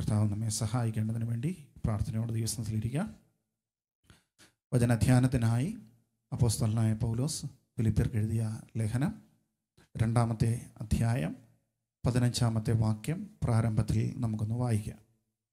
കർത്താവ് നമ്മെ സഹായിക്കേണ്ടതിന് വേണ്ടി പ്രാർത്ഥനയോടെ ദിവസത്തിലിരിക്കാം വചനധ്യാനത്തിനായി അപ്പോസ്തലനായ പൗലോസ് ഫിലിപ്പിയർക്ക് എഴുതിയ ലേഖനം രണ്ടാമത്തെ അധ്യായം പതിനഞ്ചാമത്തെ വാക്യം പ്രാരംഭത്തിൽ നമുക്കൊന്ന് വായിക്കാം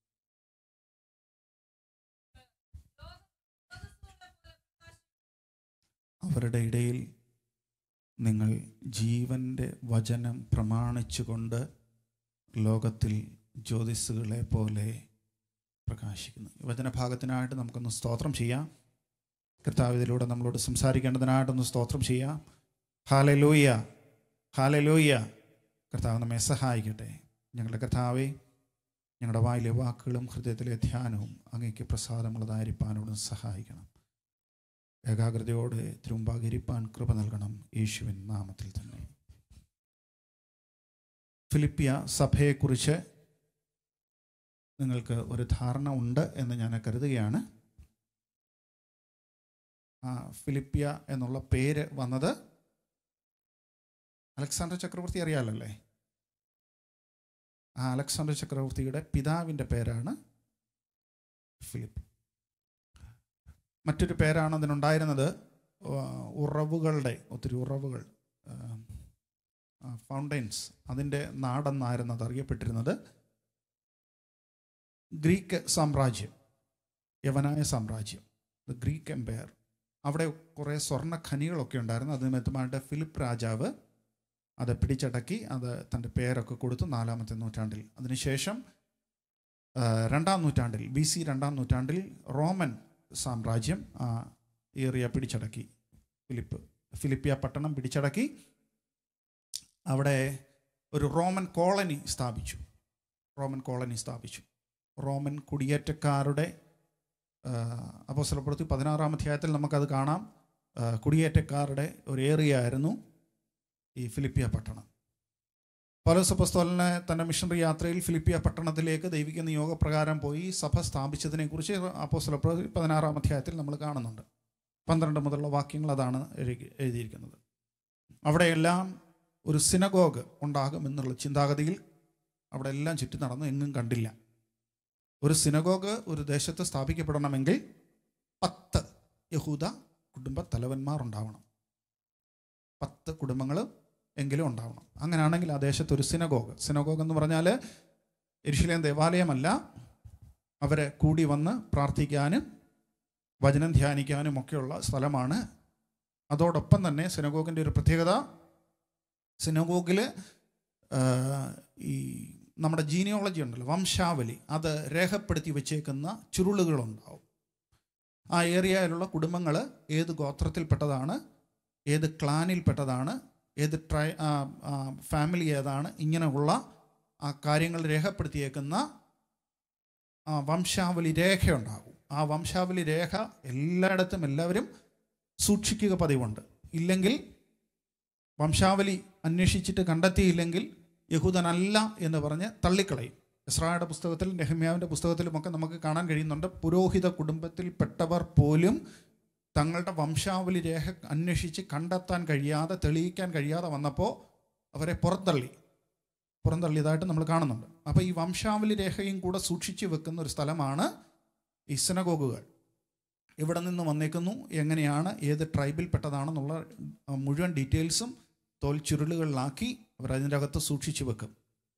അവരുടെ ഇടയിൽ നിങ്ങൾ ജീവൻ്റെ വചനം പ്രമാണിച്ചുകൊണ്ട് ലോകത്തിൽ ജ്യോതിസുകളെ പോലെ പ്രകാശിക്കുന്നു ഈ വചനഭാഗത്തിനായിട്ട് നമുക്കൊന്ന് സ്തോത്രം ചെയ്യാം കർത്താവ് ഇതിലൂടെ നമ്മളോട് സംസാരിക്കേണ്ടതിനായിട്ടൊന്ന് സ്തോത്രം ചെയ്യാം ഹാലലൂയ ഹാലലൂയ കർത്താവ് നമ്മെ സഹായിക്കട്ടെ ഞങ്ങളുടെ കർത്താവെ ഞങ്ങളുടെ വായിലെ വാക്കുകളും ഹൃദയത്തിലെ ധ്യാനവും അങ്ങേക്ക് പ്രസാദമുള്ളതായിരിക്കാനോട് സഹായിക്കണം ഏകാഗ്രതയോടെ തിരുമ്പാകിരിപ്പാൻ കൃപ നൽകണം യേശുവിൻ നാമത്തിൽ തന്നെ ഫിലിപ്പിയ സഭയെക്കുറിച്ച് നിങ്ങൾക്ക് ഒരു ധാരണ ഉണ്ട് എന്ന് ഞാൻ കരുതുകയാണ് ആ ഫിലിപ്പിയ എന്നുള്ള പേര് വന്നത് അലക്സാണ്ടർ ചക്രവർത്തി അറിയാലല്ലേ ആ അലക്സാണ്ടർ ചക്രവർത്തിയുടെ പിതാവിൻ്റെ പേരാണ് ഫിലിപ്പ് മറ്റൊരു പേരാണ് അതിനുണ്ടായിരുന്നത് ഉറവുകളുടെ ഒത്തിരി ഉറവുകൾ ഫൗണ്ടൈൻസ് അതിൻ്റെ നാടെന്നായിരുന്നു അത് അറിയപ്പെട്ടിരുന്നത് ഗ്രീക്ക് സാമ്രാജ്യം യവനായ സാമ്രാജ്യം ദ ഗ്രീക്ക് എംപയർ അവിടെ കുറേ സ്വർണ്ണ ഖനികളൊക്കെ ഉണ്ടായിരുന്നു അത് നിമിത്തമായിട്ട് ഫിലിപ്പ് രാജാവ് അത് പിടിച്ചടക്കി അത് തൻ്റെ പേരൊക്കെ കൊടുത്തു നാലാമത്തെ നൂറ്റാണ്ടിൽ അതിനുശേഷം രണ്ടാം നൂറ്റാണ്ടിൽ ബി സി രണ്ടാം നൂറ്റാണ്ടിൽ റോമൻ സാമ്രാജ്യം ആ ഏറിയ പിടിച്ചടക്കി ഫിലിപ്പ് ഫിലിപ്പിയ പട്ടണം പിടിച്ചടക്കി അവിടെ ഒരു റോമൻ കോളനി സ്ഥാപിച്ചു റോമൻ കോളനി സ്ഥാപിച്ചു റോമൻ കുടിയേറ്റക്കാരുടെ അപ്പോസ്തലപ്രവൃത്തി പതിനാറാം അധ്യായത്തിൽ നമുക്കത് കാണാം കുടിയേറ്റക്കാരുടെ ഒരു ഏറിയ ആയിരുന്നു ഈ ഫിലിപ്പിയ പട്ടണം പൗലോസപ്പസ്തോലിനെ തൻ്റെ മിഷണറി യാത്രയിൽ ഫിലിപ്പിയ പട്ടണത്തിലേക്ക് ദൈവിക നിയോഗപ്രകാരം പോയി സഭ സ്ഥാപിച്ചതിനെക്കുറിച്ച് അപ്പോസ്തലപ്രവൃത്തി പതിനാറാം അധ്യായത്തിൽ നമ്മൾ കാണുന്നുണ്ട് പന്ത്രണ്ട് മുതലുള്ള വാക്യങ്ങൾ അതാണ് എഴുതിയിരിക്കുന്നത് അവിടെയെല്ലാം ഒരു സിനഗോഗ് ഉണ്ടാകും എന്നുള്ള ചിന്താഗതിയിൽ അവിടെ എല്ലാം ചുറ്റി നടന്നു എങ്ങും കണ്ടില്ല ഒരു സിനഗോഗ് ഒരു ദേശത്ത് സ്ഥാപിക്കപ്പെടണമെങ്കിൽ പത്ത് യഹൂദ കുടുംബ തലവന്മാർ ഉണ്ടാവണം പത്ത് കുടുംബങ്ങൾ എങ്കിലും ഉണ്ടാവണം അങ്ങനെയാണെങ്കിൽ ആ ദേശത്ത് ഒരു സിനഗോഗ് സിനഗോഗ് എന്ന് പറഞ്ഞാൽ എരിശിലേം ദേവാലയമല്ല അവരെ കൂടി വന്ന് പ്രാർത്ഥിക്കാനും വചനം ധ്യാനിക്കാനും ഒക്കെയുള്ള സ്ഥലമാണ് അതോടൊപ്പം തന്നെ സിനഗോഗിൻ്റെ ഒരു പ്രത്യേകത സിനഗോഗിൽ ഈ നമ്മുടെ ജീനിയോളജി ഉണ്ടല്ലോ വംശാവലി അത് രേഖപ്പെടുത്തി വെച്ചേക്കുന്ന ചുരുളുകളുണ്ടാവും ആ ഏരിയയിലുള്ള കുടുംബങ്ങൾ ഏത് ഗോത്രത്തിൽപ്പെട്ടതാണ് ഏത് ക്ലാനിൽപ്പെട്ടതാണ് ഏത് ട്രൈ ഫാമിലി ഏതാണ് ഇങ്ങനെയുള്ള ആ കാര്യങ്ങൾ രേഖപ്പെടുത്തിയേക്കുന്ന വംശാവലി രേഖയുണ്ടാകും ആ വംശാവലി രേഖ എല്ലായിടത്തും എല്ലാവരും സൂക്ഷിക്കുക പതിവുണ്ട് ഇല്ലെങ്കിൽ വംശാവലി അന്വേഷിച്ചിട്ട് കണ്ടെത്തിയില്ലെങ്കിൽ യഹൂദനല്ല എന്ന് പറഞ്ഞ് തള്ളിക്കളയും ഇസ്രായുടെ പുസ്തകത്തിൽ നെഹമ്യാവിൻ്റെ പുസ്തകത്തിലുമൊക്കെ നമുക്ക് കാണാൻ കഴിയുന്നുണ്ട് പുരോഹിത കുടുംബത്തിൽപ്പെട്ടവർ പോലും തങ്ങളുടെ വംശാവലി രേഖ അന്വേഷിച്ച് കണ്ടെത്താൻ കഴിയാതെ തെളിയിക്കാൻ കഴിയാതെ വന്നപ്പോൾ അവരെ പുറത്തള്ളി പുറന്തള്ളിയതായിട്ട് നമ്മൾ കാണുന്നുണ്ട് അപ്പോൾ ഈ വംശാവലി രേഖയും കൂടെ സൂക്ഷിച്ചു വെക്കുന്ന ഒരു സ്ഥലമാണ് ഈ സിനഗോഗുകൾ ഇവിടെ നിന്ന് വന്നേക്കുന്നു എങ്ങനെയാണ് ഏത് ട്രൈബിൽപ്പെട്ടതാണെന്നുള്ള മുഴുവൻ ഡീറ്റെയിൽസും തോൽ ചുരുളുകളിലാക്കി അവർ അതിൻ്റെ അകത്ത് സൂക്ഷിച്ചു വെക്കും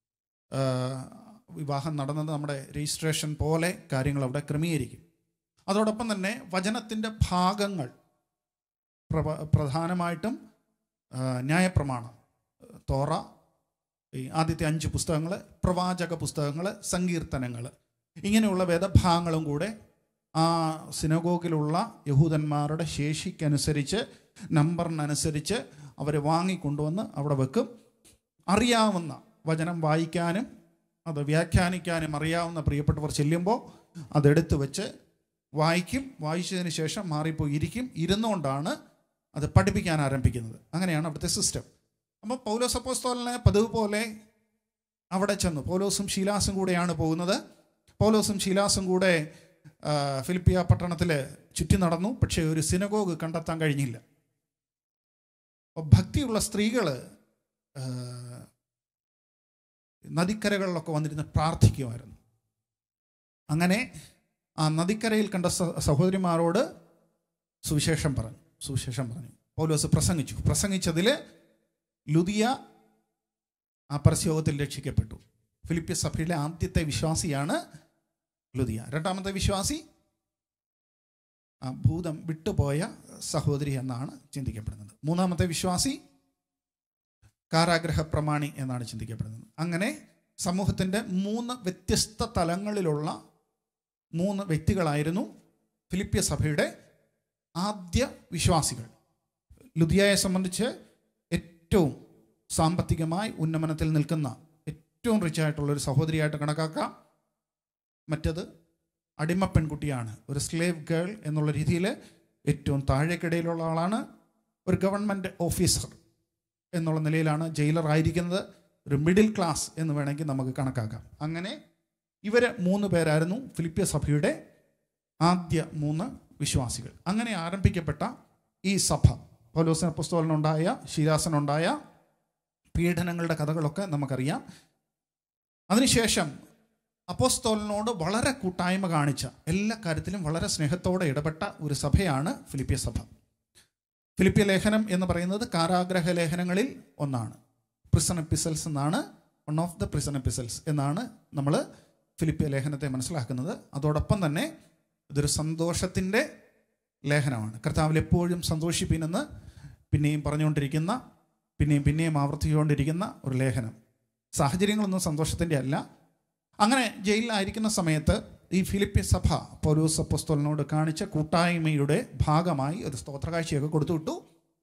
വിവാഹം നടന്നത് നമ്മുടെ രജിസ്ട്രേഷൻ പോലെ കാര്യങ്ങൾ അവിടെ ക്രമീകരിക്കും അതോടൊപ്പം തന്നെ വചനത്തിൻ്റെ ഭാഗങ്ങൾ പ്രധാനമായിട്ടും ന്യായപ്രമാണം തോറ ഈ ആദ്യത്തെ അഞ്ച് പുസ്തകങ്ങൾ പ്രവാചക പുസ്തകങ്ങൾ സങ്കീർത്തനങ്ങൾ ഇങ്ങനെയുള്ള വേദഭാഗങ്ങളും കൂടെ ആ സിനഗോഗിലുള്ള യഹൂദന്മാരുടെ ശേഷിക്കനുസരിച്ച് നമ്പറിനനുസരിച്ച് അവരെ വാങ്ങിക്കൊണ്ടുവന്ന് അവിടെ വെക്കും അറിയാവുന്ന വചനം വായിക്കാനും അത് വ്യാഖ്യാനിക്കാനും അറിയാവുന്ന പ്രിയപ്പെട്ടവർ ചെല്ലുമ്പോൾ അതെടുത്ത് വെച്ച് വായിക്കും വായിച്ചതിന് ശേഷം മാറിപ്പോയി ഇരിക്കും ഇരുന്നുകൊണ്ടാണ് അത് പഠിപ്പിക്കാൻ ആരംഭിക്കുന്നത് അങ്ങനെയാണ് അവിടുത്തെ സിസ്റ്റം അപ്പോൾ പൗലോസ് അപ്പോസ്തോലിനെ പതിവ് പോലെ അവിടെ ചെന്നു പൗലോസും ശീലാസും കൂടെയാണ് പോകുന്നത് പൗലോസും ശീലാസും കൂടെ ഫിലിപ്പിയ പട്ടണത്തിൽ ചുറ്റി നടന്നു പക്ഷേ ഒരു സിനഗോഗ് കണ്ടെത്താൻ കഴിഞ്ഞില്ല അപ്പോൾ ഭക്തിയുള്ള സ്ത്രീകൾ നദിക്കരകളിലൊക്കെ വന്നിരുന്ന് പ്രാർത്ഥിക്കുമായിരുന്നു അങ്ങനെ ആ നദിക്കരയിൽ കണ്ട സ- സഹോദരിമാരോട് സുവിശേഷം പറഞ്ഞു സുവിശേഷം പറഞ്ഞു പൗലോസ് പ്രസംഗിച്ചു പ്രസംഗിച്ചതിൽ ലുദിയ ആ പരസ്യോഗത്തിൽ രക്ഷിക്കപ്പെട്ടു ഫിലിപ്പിയ സഭയിലെ ആദ്യത്തെ വിശ്വാസിയാണ് ലുദിയ രണ്ടാമത്തെ വിശ്വാസി ആ ഭൂതം വിട്ടുപോയ സഹോദരി എന്നാണ് ചിന്തിക്കപ്പെടുന്നത് മൂന്നാമത്തെ വിശ്വാസി കാരാഗ്രഹ പ്രമാണി എന്നാണ് ചിന്തിക്കപ്പെടുന്നത് അങ്ങനെ സമൂഹത്തിൻ്റെ മൂന്ന് വ്യത്യസ്ത തലങ്ങളിലുള്ള മൂന്ന് വ്യക്തികളായിരുന്നു ഫിലിപ്പിയ സഭയുടെ ആദ്യ വിശ്വാസികൾ ലുദിയയെ സംബന്ധിച്ച് ഏറ്റവും സാമ്പത്തികമായി ഉന്നമനത്തിൽ നിൽക്കുന്ന ഏറ്റവും റിച്ച് ആയിട്ടുള്ള ഒരു സഹോദരിയായിട്ട് കണക്കാക്കാം മറ്റത് അടിമ പെൺകുട്ടിയാണ് ഒരു സ്ലേവ് ഗേൾ എന്നുള്ള രീതിയിൽ ഏറ്റവും താഴേക്കിടയിലുള്ള ആളാണ് ഒരു ഗവൺമെൻറ് ഓഫീസർ എന്നുള്ള നിലയിലാണ് ജയിലർ ആയിരിക്കുന്നത് ഒരു മിഡിൽ ക്ലാസ് എന്ന് വേണമെങ്കിൽ നമുക്ക് കണക്കാക്കാം അങ്ങനെ ഇവർ മൂന്ന് പേരായിരുന്നു ഫിലിപ്പിയ സഭയുടെ ആദ്യ മൂന്ന് വിശ്വാസികൾ അങ്ങനെ ആരംഭിക്കപ്പെട്ട ഈ സഭ പൗലോസിന പുസ്തകത്തിനുണ്ടായ ശീലാസനുണ്ടായ പീഡനങ്ങളുടെ കഥകളൊക്കെ നമുക്കറിയാം അതിനുശേഷം അപ്പോസ്തോലിനോട് വളരെ കൂട്ടായ്മ കാണിച്ച എല്ലാ കാര്യത്തിലും വളരെ സ്നേഹത്തോടെ ഇടപെട്ട ഒരു സഭയാണ് ഫിലിപ്പിയ സഭ ഫിലിപ്പിയ ലേഖനം എന്ന് പറയുന്നത് കാരാഗ്രഹ ലേഖനങ്ങളിൽ ഒന്നാണ് പ്രിസൺ എപ്പിസൽസ് എന്നാണ് one of the prison epistles എന്നാണ് നമ്മൾ ഫിലിപ്പിയ ലേഖനത്തെ മനസ്സിലാക്കുന്നത് അതോടൊപ്പം തന്നെ ഇതൊരു സന്തോഷത്തിൻ്റെ ലേഖനമാണ് കർത്താവിൽ എപ്പോഴും സന്തോഷിപ്പിനെന്ന് പിന്നെയും പറഞ്ഞുകൊണ്ടിരിക്കുന്ന പിന്നെയും പിന്നെയും ആവർത്തിച്ചുകൊണ്ടിരിക്കുന്ന ഒരു ലേഖനം സാഹചര്യങ്ങളൊന്നും സന്തോഷത്തിൻ്റെ അല്ല അങ്ങനെ ജയിലിലായിരിക്കുന്ന സമയത്ത് ഈ ഫിലിപ്പിയ സഭ പൗലോസ് അപ്പോസ്തോലിനോട് കാണിച്ച കൂട്ടായ്മയുടെ ഭാഗമായി ഒരു സ്തോത്രകാഴ്ചയൊക്കെ കൊടുത്തു വിട്ടു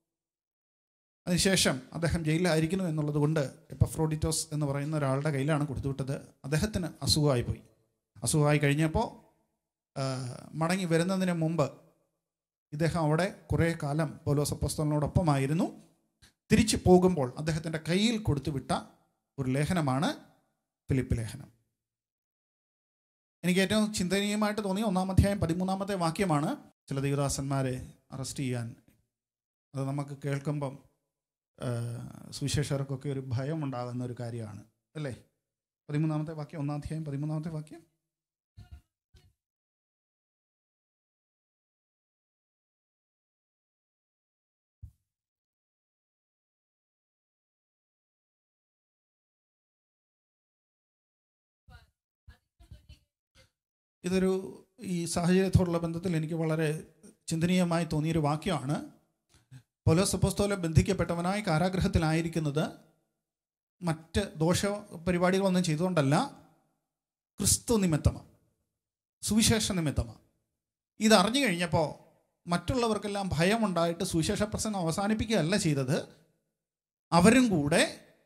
അതിനുശേഷം അദ്ദേഹം ജയിലിലായിരിക്കുന്നു എന്നുള്ളത് കൊണ്ട് എപ്പഫ്രോഡിറ്റോസ് എന്ന് പറയുന്ന ഒരാളുടെ കയ്യിലാണ് കൊടുത്തുവിട്ടത് അദ്ദേഹത്തിന് അസുഖമായി പോയി അസുഖമായി കഴിഞ്ഞപ്പോൾ ആ, മടങ്ങി വരുന്നതിന് മുമ്പ് ഇദ്ദേഹം അവിടെ കുറേ കാലം പൗലോസ് അപ്പോസ്തോലിനോടൊപ്പമായിരുന്നു തിരിച്ചു പോകുമ്പോൾ അദ്ദേഹത്തിൻ്റെ കയ്യിൽ കൊടുത്തുവിട്ട ഒരു ലേഖനമാണ് ഫിലിപ്പ് ലേഖനം എനിക്ക് ഏറ്റവും ചിന്തനീയമായിട്ട് തോന്നിയ ഒന്നാം അധ്യായം പതിമൂന്നാമത്തെ വാക്യമാണ് ചില ദേവദാസന്മാരെ അറസ്റ്റ് ചെയ്യാൻ അത് നമുക്ക് കേൾക്കുമ്പം ആ, സുവിശേഷകർക്കൊക്കെ ഒരു ഭയം ഉണ്ടാകുന്ന ഒരു കാര്യമാണ് അല്ലേ പതിമൂന്നാമത്തെ വാക്യം ഒന്നാം അധ്യായം പതിമൂന്നാമത്തെ വാക്യം ഇതൊരു ഈ സാഹചര്യത്തോടുള്ള ബന്ധത്തിൽ എനിക്ക് വളരെ ചിന്തനീയമായി തോന്നിയൊരു വാക്യമാണ് പൗലോസ് അപ്പോസ്തോല ബന്ധിക്കപ്പെട്ടവനായി കാരാഗ്രഹത്തിലായിരിക്കുന്നത് മറ്റ് ദോഷ പരിപാടികളൊന്നും ചെയ്തുകൊണ്ടല്ല ക്രിസ്തു നിമിത്തമാണ് സുവിശേഷ നിമിത്തമാണ് ഇത് അറിഞ്ഞു കഴിഞ്ഞപ്പോൾ മറ്റുള്ളവർക്കെല്ലാം ഭയമുണ്ടായിട്ട് സുവിശേഷ പ്രസംഗം അവസാനിപ്പിക്കുകയല്ല ചെയ്തത് അവരും കൂടെ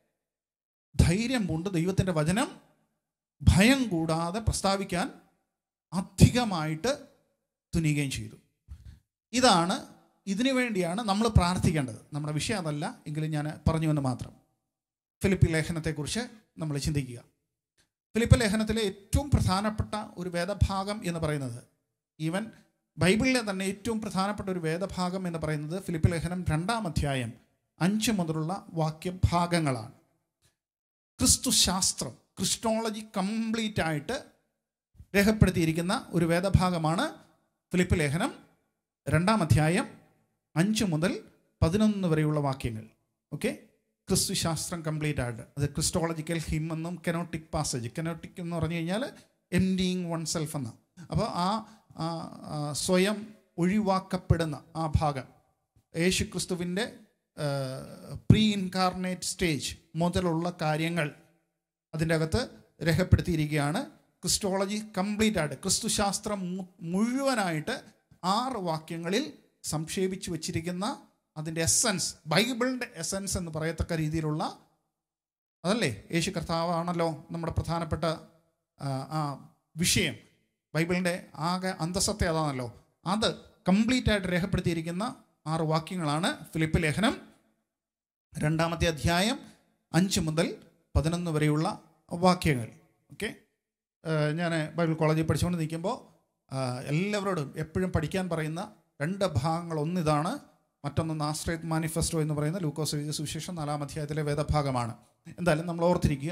ധൈര്യം കൊണ്ട് ദൈവത്തിൻ്റെ വചനം ഭയം കൂടാതെ പ്രസ്താവിക്കാൻ അധികമായിട്ട് തുനിയുകയും ചെയ്തു ഇതാണ് ഇതിനു വേണ്ടിയാണ് നമ്മൾ പ്രാർത്ഥിക്കേണ്ടത് നമ്മുടെ വിഷയം അതല്ല എങ്കിലും ഞാൻ പറഞ്ഞു എന്ന് മാത്രം ഫിലിപ്പി ലേഖനത്തെക്കുറിച്ച് നമ്മൾ ചിന്തിക്കുക ഫിലിപ്പ് ലേഖനത്തിലെ ഏറ്റവും പ്രധാനപ്പെട്ട ഒരു വേദഭാഗം എന്ന് പറയുന്നത് ഈവൻ ബൈബിളിലെ തന്നെ ഏറ്റവും പ്രധാനപ്പെട്ട ഒരു വേദഭാഗം എന്ന് പറയുന്നത് ഫിലിപ്പ് ലേഖനം രണ്ടാം അധ്യായം അഞ്ച് മുതലുള്ള വാക്യഭാഗങ്ങളാണ് ക്രിസ്തു ശാസ്ത്രം ക്രിസ്റ്റോളജി കംപ്ലീറ്റ് ആയിട്ട് രേഖപ്പെടുത്തിയിരിക്കുന്ന ഒരു വേദഭാഗമാണ് ഫിലിപ്പ് ലേഖനം രണ്ടാം അധ്യായം അഞ്ച് മുതൽ പതിനൊന്ന് വരെയുള്ള വാക്യങ്ങൾ ഓക്കെ ക്രിസ്തു ശാസ്ത്രം കംപ്ലീറ്റ് ആയിട്ട് അത് ക്രിസ്റ്റോളജിക്കൽ ഹിം എന്നും കെനോട്ടിക് പാസേജ് കെനോട്ടിക് എന്ന് പറഞ്ഞു കഴിഞ്ഞാൽ എൻഡിങ് വൺ സെൽഫ് എന്ന അപ്പോൾ ആ ആ, ആ, സ്വയം ഒഴിവാക്കപ്പെടുന്ന ആ ഭാഗം യേശു ക്രിസ്തുവിൻ്റെ പ്രീ ഇൻകാർണേറ്റ് സ്റ്റേജ് മുതലുള്ള കാര്യങ്ങൾ അതിൻ്റെ അകത്ത് രേഖപ്പെടുത്തിയിരിക്കുകയാണ് ക്രിസ്റ്റോളജി കംപ്ലീറ്റ് ആയിട്ട് ക്രിസ്തുശാസ്ത്രം മു- മുഴുവനായിട്ട് ആറ് വാക്യങ്ങളിൽ സംക്ഷേപിച്ചു വച്ചിരിക്കുന്ന അതിൻ്റെ എസൻസ് ബൈബിളിൻ്റെ എസൻസ് എന്ന് പറയത്തക്ക രീതിയിലുള്ള അതല്ലേ യേശു കർത്താവാണല്ലോ നമ്മുടെ പ്രധാനപ്പെട്ട ആ, ആ വിഷയം ബൈബിളിൻ്റെ ആകെ അന്തസ്സത്തെ അതാണല്ലോ അത് കംപ്ലീറ്റ് ആയിട്ട് രേഖപ്പെടുത്തിയിരിക്കുന്ന ആറ് വാക്യങ്ങളാണ് ഫിലിപ്പ് ലേഖനം രണ്ടാമത്തെ അധ്യായം അഞ്ച് മുതൽ പതിനൊന്ന് വരെയുള്ള വാക്യങ്ങൾ ഓക്കെ ഞാൻ ബൈബിൾ കോളേജിൽ പഠിച്ചുകൊണ്ട് നിൽക്കുമ്പോൾ എല്ലാവരോടും എപ്പോഴും പഠിക്കാൻ പറയുന്ന രണ്ട് ഭാഗങ്ങൾ ഒന്നിതാണ് മറ്റൊന്ന് നാസ്ട്രേറ്റ് മാനിഫെസ്റ്റോ എന്ന് പറയുന്ന ലൂക്കോസ് എഴുതിയ സുവിശേഷം നാലാം അധ്യായത്തിലെ വേദഭാഗമാണ് എന്തായാലും നമ്മൾ ഓർത്തിരിക്കുക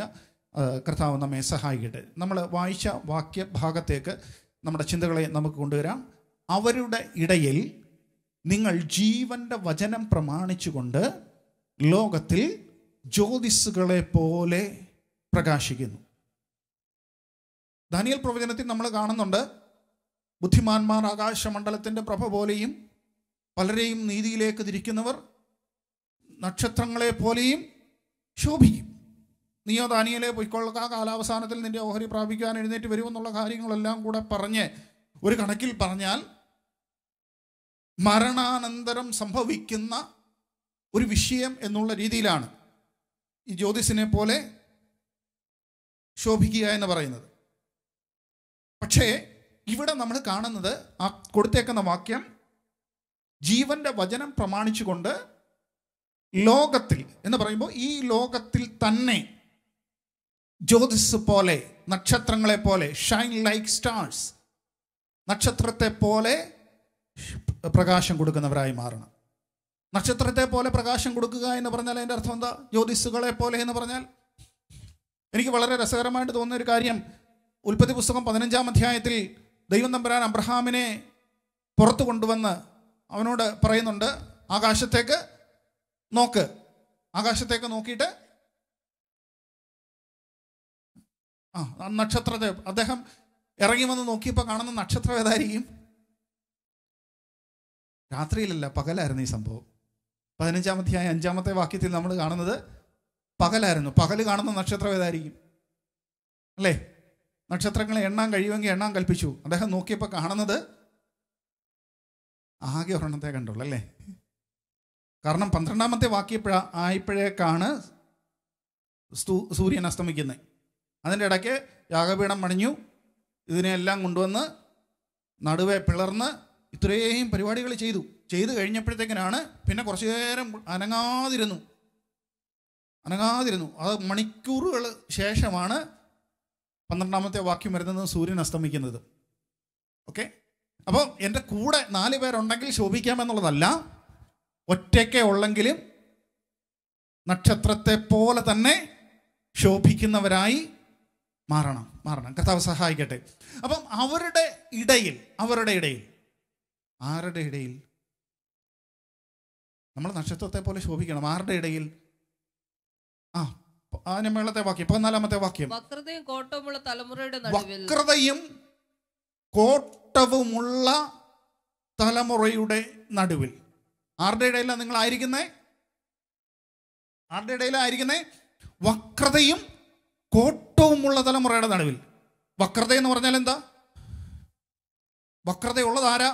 ആ, കർത്താവ് നമ്മെ സഹായിക്കട്ടെ നമ്മൾ വായിച്ച വാക്യ ഭാഗത്തേക്ക് നമ്മുടെ ചിന്തകളെ നമുക്ക് കൊണ്ടുവരാം അവരുടെ ഇടയിൽ നിങ്ങൾ ജീവന്റെ വചനം പ്രമാണിച്ചുകൊണ്ട് ലോകത്തിൽ ജ്യോതിസ്സുകളെ പോലെ പ്രകാശിക്കുന്നു ദാനിയൽ പ്രവചനത്തിൽ നമ്മൾ കാണുന്നുണ്ട് ബുദ്ധിമാന്മാർ ആകാശമണ്ഡലത്തിൻ്റെ പ്രഭ പോലെയും പലരെയും നീതിയിലേക്ക് തിരിക്കുന്നവർ നക്ഷത്രങ്ങളെ പോലെയും ശോഭിക്കും നീയോ ദാനിയലെ പൊയ്ക്കൊള്ളുക കാലാവസാനത്തിൽ നിന്റെ ഓഹരി പ്രാപിക്കാൻ എഴുന്നേറ്റ് വരുമെന്നുള്ള കാര്യങ്ങളെല്ലാം കൂടെ പറഞ്ഞ് ഒരു കണക്കിൽ പറഞ്ഞാൽ മരണാനന്തരം സംഭവിക്കുന്ന ഒരു വിഷയം എന്നുള്ള രീതിയിലാണ് ഈ ജ്യോതിസിനെ പോലെ ശോഭിക്കുക എന്ന് പറയുന്നത് പക്ഷേ ഇവിടെ നമ്മൾ കാണുന്നത് ആ കൊടുത്തേക്കുന്ന വാക്യം ജീവന്റെ വചനം പ്രമാണിച്ചുകൊണ്ട് ലോകത്തിൽ എന്ന് പറയുമ്പോൾ ഈ ലോകത്തിൽ തന്നെ ജ്യോതിസ് പോലെ നക്ഷത്രങ്ങളെ പോലെ ഷൈൻ ലൈക്ക് സ്റ്റാർസ് നക്ഷത്രത്തെ പോലെ പ്രകാശം കൊടുക്കുന്നവരായി മാറണം നക്ഷത്രത്തെ പോലെ പ്രകാശം കൊടുക്കുക എന്ന് പറഞ്ഞാൽ അതിൻ്റെ അർത്ഥം എന്താ ജ്യോതിസുകളെ പോലെ എന്ന് പറഞ്ഞാൽ എനിക്ക് വളരെ രസകരമായിട്ട് തോന്നുന്ന ഒരു കാര്യം ഉൽപ്പത്തി പുസ്തകം പതിനഞ്ചാം അധ്യായത്തിൽ ദൈവം തമ്പുരാൻ അബ്രഹാമിനെ പുറത്തു കൊണ്ടുവന്ന് അവനോട് പറയുന്നുണ്ട് ആകാശത്തേക്ക് നോക്ക് ആകാശത്തേക്ക് നോക്കിയിട്ട് ആ ആ നക്ഷത്രത്തെ അദ്ദേഹം ഇറങ്ങി വന്ന് നോക്കിയപ്പോൾ കാണുന്ന നക്ഷത്രം ഏതായിരിക്കും രാത്രിയിലല്ല പകലായിരുന്നു ഈ സംഭവം പതിനഞ്ചാം അധ്യായം അഞ്ചാമത്തെ വാക്യത്തിൽ നമ്മൾ കാണുന്നത് പകലായിരുന്നു പകൽ കാണുന്ന നക്ഷത്രം ഏതായിരിക്കും അല്ലേ നക്ഷത്രങ്ങളെ എണ്ണാൻ കഴിയുമെങ്കിൽ എണ്ണാൻ കൽപ്പിച്ചു അദ്ദേഹം നോക്കിയപ്പോൾ കാണുന്നത് ആകെ ഒരെണ്ണത്തെ കണ്ടുള്ളൂ അല്ലേ കാരണം പന്ത്രണ്ടാമത്തെ വാക്യപ്പഴ ആയപ്പോഴേക്കാണ് സ്തു- സൂര്യൻ അസ്തമിക്കുന്നത് അതിൻ്റെ ഇടയ്ക്ക് യാഗപീഠം പണിഞ്ഞു ഇതിനെല്ലാം കൊണ്ടുവന്ന് നടുവെ പിളർന്ന് ഇത്രയും പരിപാടികൾ ചെയ്തു ചെയ്തു കഴിഞ്ഞപ്പോഴത്തേക്കിനാണ് പിന്നെ കുറച്ചു നേരം അനങ്ങാതിരുന്നു അനങ്ങാതിരുന്നു അത് മണിക്കൂറുകൾ ശേഷമാണ് പന്ത്രണ്ടാമത്തെ വാക്യം വരുന്നത് സൂര്യൻ അസ്തമിക്കുന്നത് ഓക്കെ അപ്പോൾ എൻ്റെ കൂടെ നാല് പേരുണ്ടെങ്കിൽ ശോഭിക്കാമെന്നുള്ളതല്ല ഒറ്റയ്ക്കേ ഉള്ളെങ്കിലും നക്ഷത്രത്തെ പോലെ തന്നെ ശോഭിക്കുന്നവരായി മാറണം മാറണം കർത്താവ് സഹായിക്കട്ടെ അപ്പം അവരുടെ ഇടയിൽ അവരുടെ ഇടയിൽ ആരുടെ ഇടയിൽ നമ്മൾ നക്ഷത്രത്തെ പോലെ ശോഭിക്കണം ആരുടെ ഇടയിൽ ആ അതിന് മേളത്തെ വാക്യം പതിനാലാമത്തെ വാക്യം വക്രതയും കോട്ടവുമുള്ള തലമുറയുടെ നടുവിൽ വക്രതയും കോട്ടവുമുള്ള തലമുറയുടെ നടുവിൽ ആരുടെ ഇടയിലാണ് നിങ്ങൾ ആയിരിക്കുന്നേ ആരുടെ ഇടയിലായിരിക്കുന്നേ വക്രതയും കോട്ടവുമുള്ള തലമുറയുടെ നടുവിൽ വക്രത എന്ന് പറഞ്ഞാൽ എന്താ വക്രതയുള്ളത് ആരാ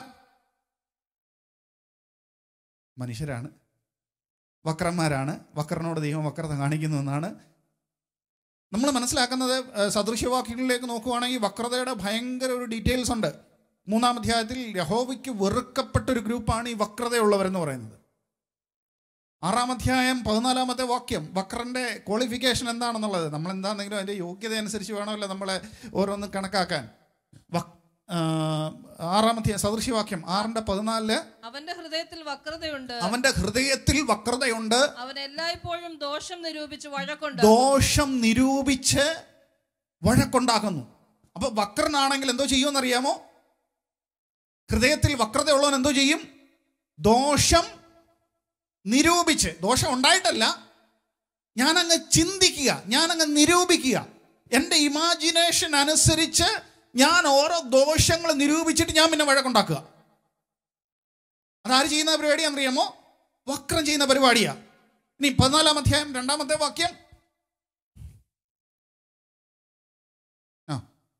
മനുഷ്യരാണ് വക്രന്മാരാണ് വക്രനോട് ദൈവം വക്രത കാണിക്കുന്നു എന്നാണ് നമ്മൾ മനസ്സിലാക്കുന്നത് ഏഹ്, സദൃശ്യവാക്യങ്ങളിലേക്ക് നോക്കുവാണെങ്കിൽ വക്രതയുടെ ഭയങ്കര ഒരു ഡീറ്റെയിൽസ് ഉണ്ട് മൂന്നാം അധ്യായത്തിൽ യഹോവയ്ക്ക് വെറുക്കപ്പെട്ട ഒരു ഗ്രൂപ്പാണ് ഈ വക്രതയുള്ളവരെന്ന് പറയുന്നത് ആറാം അധ്യായം പതിനാലാമത്തെ വാക്യം വക്രന്റെ ക്വാളിഫിക്കേഷൻ എന്താണെന്നുള്ളത് നമ്മൾ എന്താണെങ്കിലും അതിൻ്റെ യോഗ്യത അനുസരിച്ച് വേണമല്ലോ നമ്മളെ ഓരോന്ന് കണക്കാക്കാൻ വക്- ആ, ആറാം അധ്യായം സദൃശ്യവാക്യം ആറിന്റെ പതിനാലില് അവന്റെ ഹൃദയത്തിൽ വക്രതയുണ്ട് അവന്റെ ഹൃദയത്തിൽ വക്രതയുണ്ട് അവൻ എല്ലായ്പ്പോഴും ദോഷം നിരൂപിച്ച് വഴക്കുണ്ട് ദോഷം നിരൂപിച്ച് വഴക്കുണ്ടാക്കുന്നു അപ്പൊ വക്രനാണെങ്കിൽ എന്തോ ചെയ്യുമെന്നറിയാമോ ഹൃദയത്തിൽ വക്രതയുള്ളവൻ എന്തോ ചെയ്യും ദോഷം നിരൂപിച്ച് ദോഷം ഉണ്ടായിട്ടല്ല ഞാനങ്ങ് ചിന്തിക്കുക ഞാനങ്ങ് നിരൂപിക്കുക എൻ്റെ ഇമാജിനേഷൻ അനുസരിച്ച് ഞാൻ ഓരോ ദോഷങ്ങൾ നിരൂപിച്ചിട്ട് ഞാൻ പിന്നെ വഴക്കുണ്ടാക്കുക അതാര് ചെയ്യുന്ന പരിപാടിയാണെന്നറിയാമോ വക്രം ചെയ്യുന്ന പരിപാടിയാ ഇനി പതിനാലാം അധ്യായം രണ്ടാമത്തെ വാക്യം ആ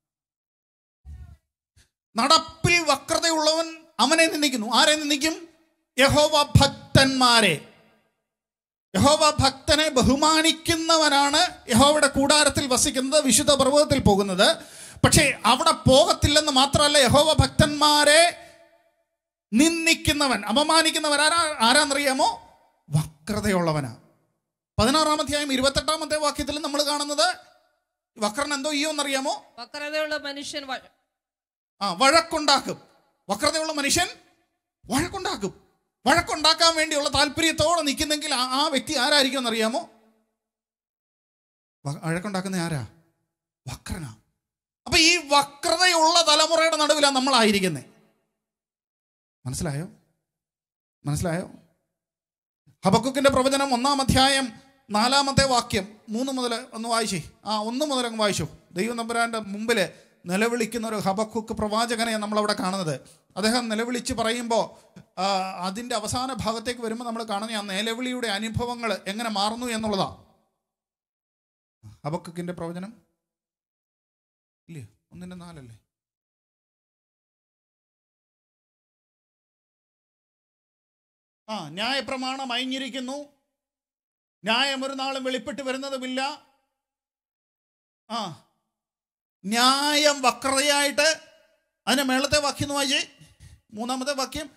നടപ്പിൽ വക്രതയുള്ളവൻ അവനെ നിന്ദിക്കുന്നു ആരെ നിന്ദിക്കും യഹോവ ഭക്തന്മാരെ യഹോവ ഭക്തനെ ബഹുമാനിക്കുന്നവനാണ് യഹോവയുടെ കൂടാരത്തിൽ വസിക്കുന്നത് വിശുദ്ധ പർവ്വതത്തിൽ പോകുന്നത് പക്ഷേ അവിടെ പോകത്തില്ലെന്ന് മാത്രമല്ല യഹോവ ഭക്തന്മാരെ നിന്ദിക്കുന്നവൻ അപമാനിക്കുന്നവൻ ആരാ ആരാന്നറിയാമോ വക്രതയുള്ളവനാ പതിനാറാം അധ്യായം ഇരുപത്തെട്ടാമത്തെ വാക്യത്തിൽ നമ്മൾ കാണുന്നത് വക്രൻ എന്തോ ചെയ്യുമെന്നറിയാമോ വക്രതയുള്ള മനുഷ്യൻ വ- ആ വഴക്കുണ്ടാക്കും വക്രതയുള്ള മനുഷ്യൻ വഴക്കുണ്ടാക്കും വഴക്കുണ്ടാക്കാൻ വേണ്ടിയുള്ള താല്പര്യത്തോടെ നിൽക്കുന്നെങ്കിൽ ആ ആ വ്യക്തി ആരായിരിക്കും എന്നറിയാമോ വ- വഴക്കുണ്ടാക്കുന്ന ആരാ വക്രനാ അപ്പൊ ഈ വക്രതയുള്ള തലമുറയുടെ നടുവിലാണ് നമ്മളായിരിക്കുന്നത് മനസ്സിലായോ മനസ്സിലായോ ഹബക്കുക്കിന്റെ പ്രവചനം ഒന്നാം അധ്യായം നാലാമത്തെ വാക്യം മൂന്ന് മുതൽ ഒന്ന് വായിച്ചേ ആ ഒന്ന് മുതൽ അങ്ങ് വായിച്ചു ദൈവം നമ്പുരാൻ്റെ മുമ്പിൽ നിലവിളിക്കുന്ന ഒരു ഹബക്കുക്ക് പ്രവാചകനെ നമ്മളവിടെ കാണുന്നത് അദ്ദേഹം നിലവിളിച്ച് പറയുമ്പോൾ അതിൻ്റെ അവസാന ഭാഗത്തേക്ക് വരുമ്പോൾ നമ്മൾ കാണുന്ന ആ നിലവിളിയുടെ അനുഭവങ്ങൾ എങ്ങനെ മാറുന്നു എന്നുള്ളതാ ഹബക്കുക്കിൻ്റെ പ്രവചനം ഇല്ലേ ഒന്നിൻ്റെ നാലല്ലേ ആ ന്യായപ്രമാണം അയഞ്ഞിരിക്കുന്നു ന്യായം ഒരു നാളും വെളിപ്പെട്ട് വരുന്നതുമില്ല ആ ന്യായം വക്രതയായിട്ട് അതിന്റെ മേളത്തെ വാക്യം എന്ന് വായിച്ചേ മൂന്നാമത്തെ വാക്യം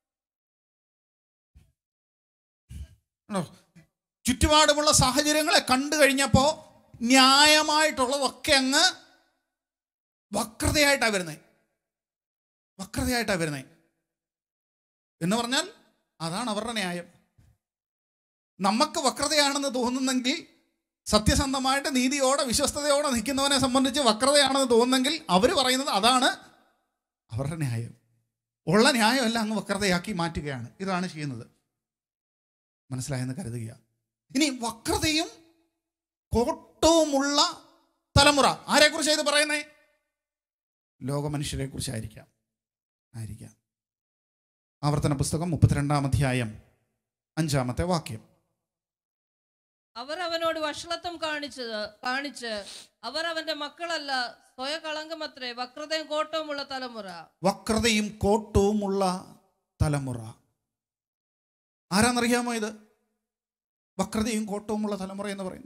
ആണോ? ചുറ്റുപാടുമുള്ള സാഹചര്യങ്ങളെ കണ്ടു കഴിഞ്ഞപ്പോൾ ന്യായമായിട്ടുള്ളതൊക്കെ അങ്ങ് വക്രതയായിട്ടാണ് വരുന്നത് വക്രതയായിട്ടാണ് വരുന്നത് എന്ന് പറഞ്ഞാൽ അതാണ് അവരുടെ ന്യായം നമുക്ക് വക്രതയാണെന്ന് തോന്നുന്നെങ്കിൽ സത്യസന്ധമായിട്ട് നീതിയോടെ വിശ്വസ്തയോടെ നിൽക്കുന്നവനെ സംബന്ധിച്ച് വക്രതയാണെന്ന് തോന്നുന്നെങ്കിൽ അവർ പറയുന്നത് അതാണ് അവരുടെ ന്യായം ഉള്ള ന്യായമല്ല അങ്ങ് വക്രതയാക്കി മാറ്റുകയാണ് ഇതാണ് ചെയ്യുന്നത് മനസ്സിലായെന്ന് കരുതുക ഇനി വക്രതയും കോട്ടവുമുള്ള തലമുറ ആരെക്കുറിച്ചാണ് ഇത് പറയുന്നേ ലോകമനുഷ്യരെ കുറിച്ചായിരിക്കാം ആയിരിക്കാം ആവർത്തന പുസ്തകം മുപ്പത്തിരണ്ടാം അധ്യായം അഞ്ചാമത്തെ വാക്യം അവർ അവനോട് വഷളത്വം കാണിച്ചത് കാണിച്ച് അവർ അവന്റെ മക്കളല്ല സ്വയകളങ്കമത്രേ വക്രതയും കോട്ടവുമുള്ള തലമുറ വക്രതയും കോട്ടവുമുള്ള തലമുറ ആരാന്നറിയാമോ ഇത് വക്രതയും കോട്ടവുമുള്ള തലമുറ എന്ന് പറയുന്നു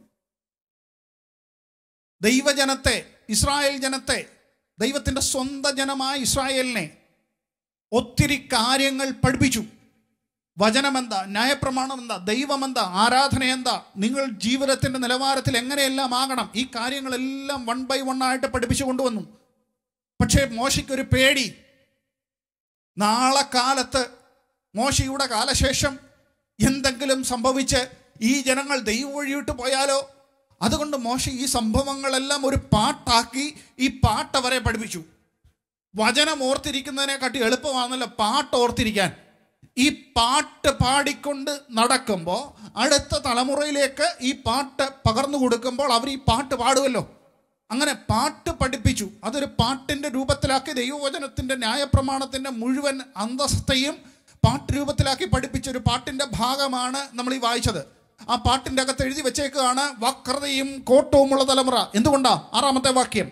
ദൈവജനത്തെ ഇസ്രായേൽ ജനത്തെ ദൈവത്തിൻ്റെ സ്വന്തം ജനമായ ഇസ്രായേലിനെ ഒത്തിരി കാര്യങ്ങൾ പഠിപ്പിച്ചു വചനമെന്താ ന്യായപ്രമാണം എന്താ ദൈവമെന്താ ആരാധന എന്താ നിങ്ങൾ ജീവിതത്തിൻ്റെ നിലവാരത്തിൽ എങ്ങനെയെല്ലാം ആകണം ഈ കാര്യങ്ങളെല്ലാം വൺ ബൈ വൺ ആയിട്ട് പഠിപ്പിച്ചു കൊണ്ടുവന്നു പക്ഷേ മോശയ്ക്കൊരു പേടി നാളെ കാലത്ത് മോശയുടെ കാലശേഷം എന്തെങ്കിലും സംഭവിച്ച് ഈ ജനങ്ങൾ ദൈവം വഴിയിട്ട് പോയാലോ അതുകൊണ്ട് മോശ ഈ സംഭവങ്ങളെല്ലാം ഒരു പാട്ടാക്കി ഈ പാട്ട് അവരെ പഠിപ്പിച്ചു വചനം ഓർത്തിരിക്കുന്നതിനെക്കാട്ടി എളുപ്പമാണല്ലോ പാട്ട് ഓർത്തിരിക്കാൻ ഈ പാട്ട് പാടിക്കൊണ്ട് നടക്കുമ്പോൾ അടുത്ത തലമുറയിലേക്ക് ഈ പാട്ട് പകർന്നു കൊടുക്കുമ്പോൾ അവർ ഈ പാട്ട് പാടുമല്ലോ അങ്ങനെ പാട്ട് പഠിപ്പിച്ചു അതൊരു പാട്ടിൻ്റെ രൂപത്തിലാക്കി ദൈവവചനത്തിൻ്റെ ന്യായപ്രമാണത്തിൻ്റെ മുഴുവൻ അന്തസ്ഥയും പാട്ട് രൂപത്തിലാക്കി പഠിപ്പിച്ച ഒരു പാട്ടിൻ്റെ ഭാഗമാണ് നമ്മൾ ഈ വായിച്ചത് ആ പാട്ടിൻ്റെ അകത്ത് എഴുതി വെച്ചേക്കുകയാണ് വക്രതയും കോട്ടവുമുള്ള തലമുറ എന്തുകൊണ്ടാ ആറാമത്തെ വാക്യം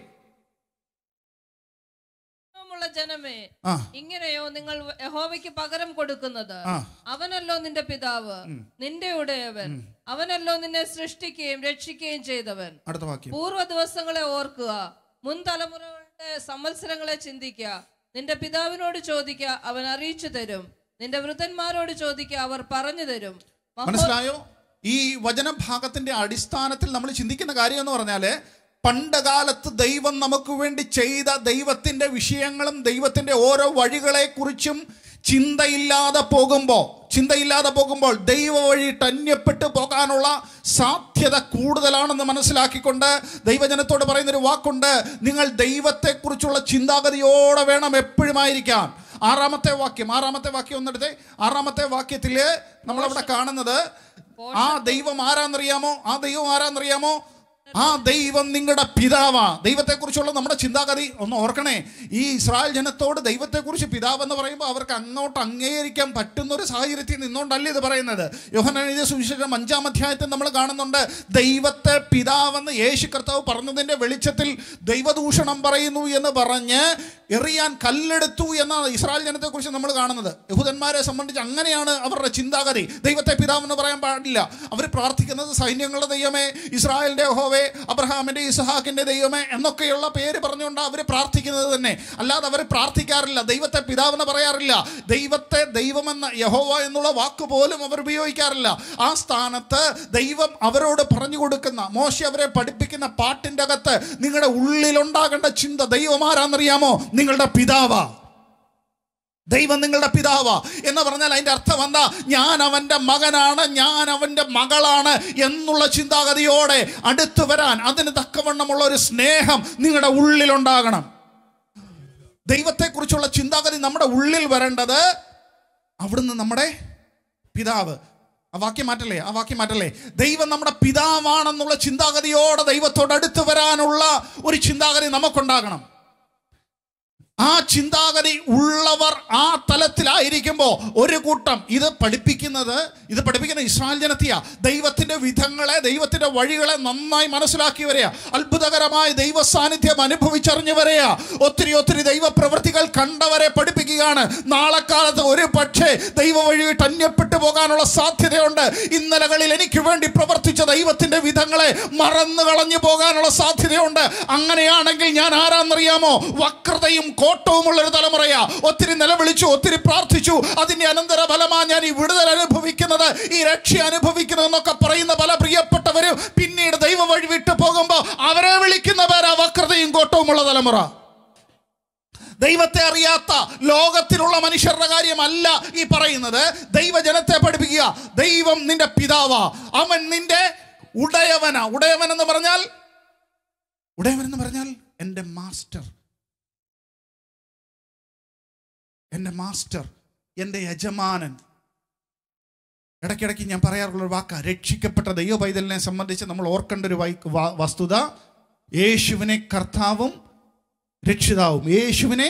ഉള്ള ജനമേ ആ ഇങ്ങനെയോ നിങ്ങൾ യഹോവയ്ക്ക് പകരം കൊടുക്കുന്നത് ആ അവനല്ലോ നിന്റെ പിതാവ് നിന്റെ ഉടയവൻ അവനല്ലോ നിന്നെ സൃഷ്ടിക്കുകയും രക്ഷിക്കുകയും ചെയ്തവൻ അടുത്ത വാക്യം പൂർവ്വ ദിവസങ്ങളെ ഓർക്കുക മുൻ തലമുറകളുടെ സംവത്സരങ്ങളെ ചിന്തിക്കുക നിന്റെ പിതാവിനോട് ചോദിക്കുക അവൻ അറിയിച്ചു തരും നിന്റെ വൃദ്ധന്മാരോട് ചോദിക്കുക അവർ പറഞ്ഞു തരും മഹോ- മനസ്സിലായോ ഈ വചനഭാഗത്തിന്റെ അടിസ്ഥാനത്തിൽ നമ്മൾ ചിന്തിക്കുന്ന കാര്യം എന്ന് പറഞ്ഞാല് പണ്ട് കാലത്ത് ദൈവം നമുക്ക് വേണ്ടി ചെയ്ത ദൈവത്തിന്റെ വിഷയങ്ങളും ദൈവത്തിന്റെ ഓരോ വഴികളെ കുറിച്ചും ചിന്തയില്ലാതെ പോകുമ്പോൾ ചിന്തയില്ലാതെ പോകുമ്പോൾ ദൈവ വഴിയിട്ട് അന്യപ്പെട്ടു പോകാനുള്ള സാധ്യത കൂടുതലാണെന്ന് മനസ്സിലാക്കിക്കൊണ്ട് ദൈവജനത്തോട് പറയുന്നൊരു വാക്കുണ്ട് നിങ്ങൾ ദൈവത്തെക്കുറിച്ചുള്ള ചിന്താഗതിയോടെ വേണം എപ്പോഴുമായിരിക്കാൻ ആറാമത്തെ വാക്യം ആറാമത്തെ വാക്യം ഒന്നെടുത്തേ ആറാമത്തെ വാക്യത്തിൽ നമ്മളവിടെ കാണുന്നത് ആ ദൈവം ആരാന്നറിയാമോ ആ ദൈവം ആരാന്നറിയാമോ ആ ദൈവം നിങ്ങളുടെ പിതാവാ ദൈവത്തെക്കുറിച്ചുള്ള നമ്മുടെ ചിന്താഗതി ഒന്ന് ഓർക്കണേ ഈ ഇസ്രായേൽ ജനത്തോട് ദൈവത്തെക്കുറിച്ച് പിതാവ് എന്ന് പറയുമ്പോൾ അവർക്ക് അങ്ങോട്ട് അംഗീകരിക്കാൻ പറ്റുന്ന ഒരു സാഹചര്യത്തിൽ നിന്നുകൊണ്ടല്ല ഇത് പറയുന്നത് യോഹന്നാൻ എഴുതിയ സുവിശേഷം അഞ്ചാം അധ്യായത്തിൽ നമ്മൾ കാണുന്നുണ്ട് ദൈവത്തെ പിതാവെന്ന് യേശു കർത്താവ് പറഞ്ഞതിൻ്റെ വെളിച്ചത്തിൽ ദൈവദൂഷണം പറയുന്നു എന്ന് പറഞ്ഞ് എറിയാൻ കല്ലെടുത്തു എന്നാണ് ഇസ്രായേൽ ജനത്തെക്കുറിച്ച് നമ്മൾ കാണുന്നത് യഹൂദന്മാരെ സംബന്ധിച്ച് അങ്ങനെയാണ് അവരുടെ ചിന്താഗതി ദൈവത്തെ പിതാവെന്ന് പറയാൻ പാടില്ല അവർ പ്രാർത്ഥിക്കുന്നത് സൈന്യങ്ങളുടെ ദൈവമേ ഇസ്രായേലിൻ്റെ ഹോവേ അബ്രഹാമിൻ്റെ ഇസ്ഹാക്കിൻ്റെ ദൈവമേ എന്നൊക്കെയുള്ള പേര് പറഞ്ഞുകൊണ്ട് അവർ പ്രാർത്ഥിക്കുന്നത് തന്നെ അല്ലാതെ അവർ പ്രാർത്ഥിക്കാറില്ല ദൈവത്തെ പിതാവെന്ന് പറയാറില്ല ദൈവത്തെ ദൈവമെന്ന യഹോവ എന്നുള്ള വാക്ക് പോലും അവർ ഉപയോഗിക്കാറില്ല ആ സ്ഥാനത്ത് ദൈവം അവരോട് പറഞ്ഞു കൊടുക്കുന്ന മോശ അവരെ പഠിപ്പിക്കുന്ന പാട്ടിൻ്റെ അകത്ത് നിങ്ങളുടെ ഉള്ളിലുണ്ടാകേണ്ട ചിന്ത ദൈവമാരാന്നറിയാമോ നിങ്ങളുടെ പിതാവാ ദൈവം നിങ്ങളുടെ പിതാവാ എന്ന് പറഞ്ഞാൽ അതിൻ്റെ അർത്ഥം എന്താ ഞാൻ അവൻ്റെ മകനാണ് ഞാൻ അവൻ്റെ മകളാണ് എന്നുള്ള ചിന്താഗതിയോടെ അടുത്തു വരാൻ അതിന് തക്കവണ്ണമുള്ള ഒരു സ്നേഹം നിങ്ങളുടെ ഉള്ളിലുണ്ടാകണം ദൈവത്തെക്കുറിച്ചുള്ള ചിന്താഗതി നമ്മുടെ ഉള്ളിൽ വരേണ്ടത് അവിടുന്ന് നമ്മുടെ പിതാവ് ആ വാക്യം മാറ്റല്ലേ ആ വാക്യം മാറ്റല്ലേ ദൈവം നമ്മുടെ പിതാവാണെന്നുള്ള ചിന്താഗതിയോടെ ദൈവത്തോട് അടുത്ത് വരാനുള്ള ഒരു ചിന്താഗതി നമുക്കുണ്ടാകണം ആ ചിന്താഗതി ഉള്ളവർ ആ തലത്തിലായിരിക്കുമ്പോൾ ഒരു കൂട്ടം ഇത് പഠിപ്പിക്കുന്നത് ഇത് പഠിപ്പിക്കുന്ന ഇസ്രായേൽ ജനത്തിയ ദൈവത്തിന്റെ വിധങ്ങളെ ദൈവത്തിന്റെ വഴികളെ നന്നായി മനസ്സിലാക്കിയവരെയാ അത്ഭുതകരമായ ദൈവ സാന്നിധ്യം അനുഭവിച്ചറിഞ്ഞവരെയാ ഒത്തിരി ഒത്തിരി ദൈവ പ്രവൃത്തികൾ കണ്ടവരെ പഠിപ്പിക്കുകയാണ് നാളെ കാലത്ത് ഒരു പക്ഷേ ദൈവ വഴി വിട്ട് അന്യപ്പെട്ടു പോകാനുള്ള സാധ്യതയുണ്ട് ഇന്നലകളിൽ എനിക്ക് വേണ്ടി പ്രവർത്തിച്ച ദൈവത്തിന്റെ വിധങ്ങളെ മറന്നു കളഞ്ഞു പോകാനുള്ള സാധ്യതയുണ്ട് അങ്ങനെയാണെങ്കിൽ ഞാൻ ആരാന്നറിയാമോ വക്രതയും കോട്ടവുമുള്ള ഒരു തലമുറയാ ഒത്തിരി നിലവിളിച്ചു ഒത്തിരി പ്രാർത്ഥിച്ചു അതിന്റെ അനന്തര ഫലമാ ഞാൻ ഈ വിടുതൽ അനുഭവിക്കുന്നത് ഈ രക്ഷ അനുഭവിക്കുന്നത് എന്നൊക്കെ പറയുന്ന പല പ്രിയപ്പെട്ടവരും പിന്നീട് ദൈവ വഴി വിട്ടു പോകുമ്പോൾ അവരെ വിളിക്കുന്ന പേരാ വക്രതയും കോട്ടവുമുള്ള തലമുറ ദൈവത്തെ അറിയാത്ത ലോകത്തിലുള്ള മനുഷ്യരുടെ കാര്യമല്ല ഈ പറയുന്നത് ദൈവജനത്തെ പഠിപ്പിക്കുക ദൈവം നിന്റെ പിതാവാ അവൻ നിന്റെ ഉടയവനാ ഉടയവൻ എന്ന് പറഞ്ഞാൽ ഉടയവൻ എന്ന് പറഞ്ഞാൽ എൻ്റെ മാസ്റ്റർ എൻ്റെ മാസ്റ്റർ എൻ്റെ യജമാനൻ ഇടയ്ക്കിടയ്ക്ക് ഞാൻ പറയാറുള്ള ഒരു വാക്ക രക്ഷിക്കപ്പെട്ട ദൈവ പൈതലിനെ സംബന്ധിച്ച് നമ്മൾ ഓർക്കേണ്ട ഒരു വൈ- വ- വസ്തുത യേശുവിനെ കർത്താവും രക്ഷിതാവും യേശുവിനെ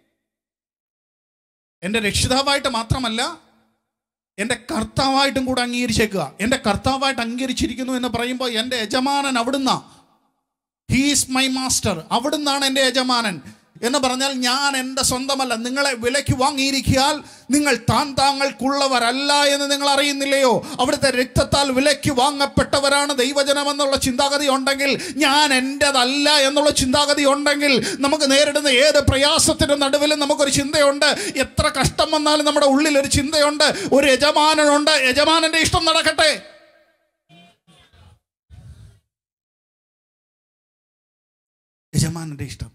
എൻ്റെ രക്ഷിതാവായിട്ട് മാത്രമല്ല എൻ്റെ കർത്താവായിട്ടും കൂടെ അംഗീകരിച്ചേക്കുക എൻ്റെ കർത്താവായിട്ട് അംഗീകരിച്ചിരിക്കുന്നു എന്ന് പറയുമ്പോൾ എൻ്റെ യജമാനൻ അവിടുന്ന ഹീസ് മൈ മാസ്റ്റർ അവിടുന്നാണ് എൻ്റെ യജമാനൻ എന്ന് പറഞ്ഞാൽ ഞാൻ എൻ്റെ സ്വന്തമല്ല നിങ്ങളെ വിലയ്ക്ക് വാങ്ങിയിരിക്കിയാൽ നിങ്ങൾ താൻ താങ്കൾക്കുള്ളവരല്ല എന്ന് നിങ്ങൾ അറിയുന്നില്ലയോ അവിടുത്തെ രക്തത്താൽ വിലയ്ക്ക് വാങ്ങപ്പെട്ടവരാണ് ദൈവജനമെന്നുള്ള ചിന്താഗതി ഉണ്ടെങ്കിൽ ഞാൻ എൻ്റെതല്ല എന്നുള്ള ചിന്താഗതി ഉണ്ടെങ്കിൽ നമുക്ക് നേരിടുന്ന ഏത് പ്രയാസത്തിൻ്റെ നടുവിലും നമുക്കൊരു ചിന്തയുണ്ട് എത്ര കഷ്ടം വന്നാലും നമ്മുടെ ഉള്ളിൽ ഒരു ചിന്തയുണ്ട് ഒരു യജമാനനുണ്ട് യജമാനൻ്റെ ഇഷ്ടം നടക്കട്ടെ യജമാനൻ്റെ ഇഷ്ടം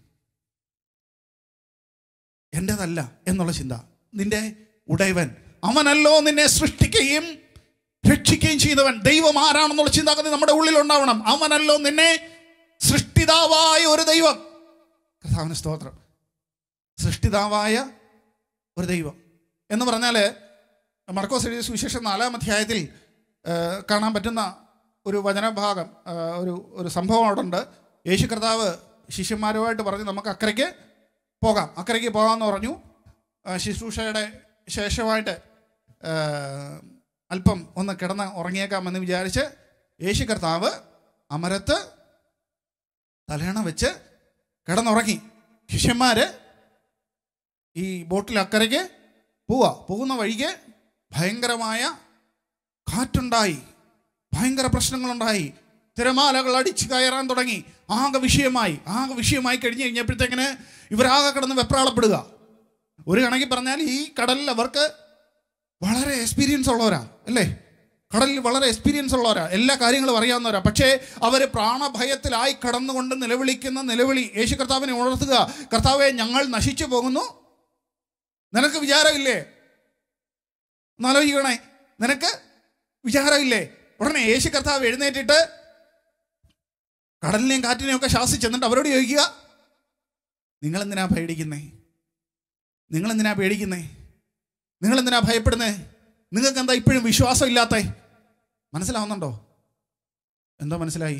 എൻ്റെതല്ല എന്നുള്ള ചിന്ത നിന്റെ ഉടയവൻ അവനല്ലോ നിന്നെ സൃഷ്ടിക്കുകയും രക്ഷിക്കുകയും ചെയ്തവൻ ദൈവം ആരാണെന്നുള്ള ചിന്താഗതി നമ്മുടെ ഉള്ളിൽ ഉണ്ടാവണം അവനല്ലോ നിന്നെ സൃഷ്ടിതാവായ ഒരു ദൈവം കർത്താവിന് സ്തോത്രം സൃഷ്ടിതാവായ ഒരു ദൈവം എന്ന് പറഞ്ഞാൽ മർക്കോസ് എഴുതിയ സുവിശേഷം നാലാം അധ്യായത്തിൽ ആ, കാണാൻ പറ്റുന്ന ഒരു വചനഭാഗം ആ, ഒരു ഒരു സംഭവം അവിടെ ഉണ്ട് യേശു കർത്താവ് ശിഷ്യന്മാരുമായിട്ട് പറഞ്ഞ് നമുക്ക് അക്കരയ്ക്ക് പോകാം അക്കരയ്ക്ക് പോകാമെന്ന് പറഞ്ഞു ആ, ശുശ്രൂഷയുടെ ശേഷമായിട്ട് ആ, അല്പം ഒന്ന് കിടന്ന് ഉറങ്ങിയേക്കാമെന്ന് വിചാരിച്ച് യേശു കർത്താവ് അമരത്ത് തലയണ വെച്ച് കിടന്നുറങ്ങി ശിഷ്യന്മാര് ഈ ബോട്ടിൽ അക്കരയ്ക്ക് പോവാ പോകുന്ന വഴിക്ക് ഭയങ്കരമായ കാറ്റുണ്ടായി ഭയങ്കര പ്രശ്നങ്ങളുണ്ടായി തിരമാലകൾ അടിച്ച് കയറാൻ തുടങ്ങി ആകെ വിഷയമായി ആകെ വിഷയമായി കഴിഞ്ഞ് കഴിഞ്ഞപ്പോഴത്തേക്കിന് ഇവരാകെ കിടന്ന് വെപ്രാളപ്പെടുക ഒരു കണക്കിൽ പറഞ്ഞാൽ ഈ കടലിൽ അവർക്ക് വളരെ എക്സ്പീരിയൻസ് ഉള്ളവരാ അല്ലേ കടലിൽ വളരെ എക്സ്പീരിയൻസ് ഉള്ളവരാ എല്ലാ കാര്യങ്ങളും അറിയാവുന്നവരാ പക്ഷേ അവർ പ്രാണഭയത്തിലായി കടന്നുകൊണ്ട് നിലവിളിക്കുന്ന നിലവിളി യേശു കർത്താവിനെ ഉണർത്തുക കർത്താവെ ഞങ്ങൾ നശിച്ചു പോകുന്നു നിനക്ക് വിചാരമില്ലേ ഒന്നാലോചിക്കണേ നിനക്ക് വിചാരമില്ലേ ഉടനെ യേശു കർത്താവ് എഴുന്നേറ്റിട്ട് കടലിനെയും കാറ്റിനെയും ഒക്കെ ശാസിച്ച് എന്നിട്ട് അവരോട് ചോദിക്കുക നിങ്ങൾ എന്തിനാ പേടിക്കുന്നേ നിങ്ങൾ എന്തിനാ പേടിക്കുന്നേ നിങ്ങൾ എന്തിനാ ഭയപ്പെടുന്നേ നിങ്ങൾക്ക് എന്താ ഇപ്പോഴും വിശ്വാസം ഇല്ലാത്തേ മനസ്സിലാവുന്നുണ്ടോ എന്തോ മനസ്സിലായി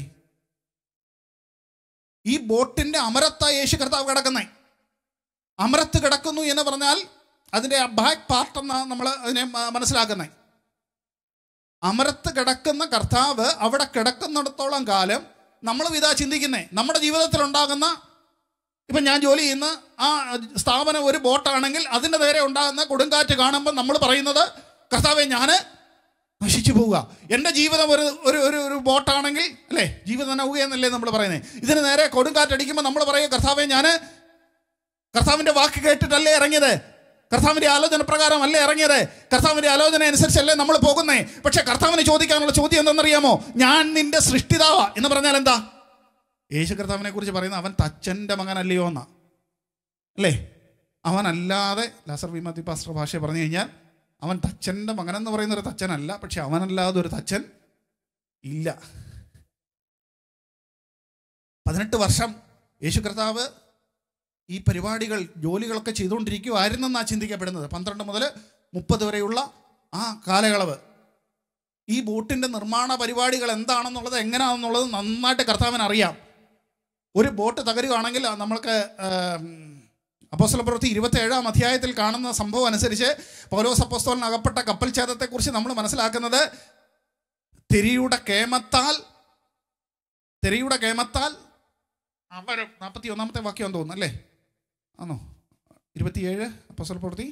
ഈ ബോട്ടിന്റെ അമരത്ത യേശു കർത്താവ് കിടക്കുന്നേ അമരത്ത് കിടക്കുന്നു എന്ന് പറഞ്ഞാൽ അതിൻ്റെ ബാക്ക് പാർട്ട് എന്നാണ് നമ്മൾ അതിനെ മ- മനസ്സിലാക്കുന്നത് അമരത്ത് കിടക്കുന്ന കർത്താവ് അവിടെ കിടക്കുന്നിടത്തോളം കാലം നമ്മൾ ഇതാ ചിന്തിക്കുന്നേ നമ്മുടെ ജീവിതത്തിൽ ഉണ്ടാകുന്ന ഇപ്പം ഞാൻ ജോലി ചെയ്യുന്ന ആ സ്ഥാപനം ഒരു ബോട്ടാണെങ്കിൽ അതിൻ്റെ നേരെ ഉണ്ടാകുന്ന കൊടുങ്കാറ്റ് കാണുമ്പോൾ നമ്മൾ പറയുന്നത് കർത്താവെ ഞാൻ നശിച്ചു പോവുക എൻ്റെ ജീവിതം ഒരു ഒരു ഒരു ഒരു ബോട്ടാണെങ്കിൽ അല്ലേ ജീവിതം നൗക എന്നല്ലേ നമ്മൾ പറയുന്നത് ഇതിന് നേരെ കൊടുങ്കാറ്റ് അടിക്കുമ്പോൾ നമ്മൾ പറയുക കർത്താവെ ഞാൻ കർത്താവിൻ്റെ വാക്ക് കേട്ടിട്ടല്ലേ ഇറങ്ങിയത് കർത്താവിൻ്റെ ആലോചന പ്രകാരം അല്ലേ ഇറങ്ങിയത് കർത്താവിൻ്റെ ആലോചന അനുസരിച്ചല്ലേ നമ്മൾ പോകുന്നേ പക്ഷെ കർത്താവിന് ചോദിക്കാനുള്ള ചോദ്യം എന്തെന്നറിയാമോ ഞാൻ നിന്റെ സൃഷ്ടിതാവാ എന്ന് പറഞ്ഞാൽ എന്താ യേശു കർത്താവിനെ കുറിച്ച് പറയുന്ന അവൻ തച്ചൻ്റെ മകനല്ലയോ എന്നാ അല്ലേ അവനല്ലാതെ ലാസർ വി മാത്യു പാസ്റ്റർ ഭാഷ പറഞ്ഞു കഴിഞ്ഞാൽ അവൻ തച്ചൻ്റെ മകനെന്ന് പറയുന്ന ഒരു തച്ചനല്ല പക്ഷെ അവനല്ലാതെ ഒരു തച്ചൻ ഇല്ല പതിനെട്ട് വർഷം യേശു കർത്താവ് ഈ പരിപാടികൾ ജോലികളൊക്കെ ചെയ്തുകൊണ്ടിരിക്കുമായിരുന്നെന്നാണ് ചിന്തിക്കപ്പെടുന്നത് പന്ത്രണ്ട് മുതൽ മുപ്പത് വരെയുള്ള ആ കാലയളവ് ഈ ബോട്ടിൻ്റെ നിർമ്മാണ പരിപാടികൾ എന്താണെന്നുള്ളത് എങ്ങനെയാണെന്നുള്ളത് നന്നായിട്ട് കർത്താവിന് അറിയാം ഒരു ബോട്ട് തകരുകയാണെങ്കിൽ നമ്മൾക്ക് അപ്പോസ്തല പ്രവൃത്തി ഇരുപത്തേഴാം അധ്യായത്തിൽ കാണുന്ന സംഭവം അനുസരിച്ച് പൗലോസ് അപ്പോസ്തോലിന് അകപ്പെട്ട കപ്പൽ ഛേദത്തെക്കുറിച്ച് നമ്മൾ മനസ്സിലാക്കുന്നത് തിരിയുടെ കേമത്താൽ തിരിയുടെ കേമത്താൽ അവർ നാൽപ്പത്തി ഒന്നാമത്തെ വാക്യം തോന്നുന്നു അല്ലേ ആണോ ഇരുപത്തിയേഴ് അപ്പോസ്തല പ്രവൃത്തി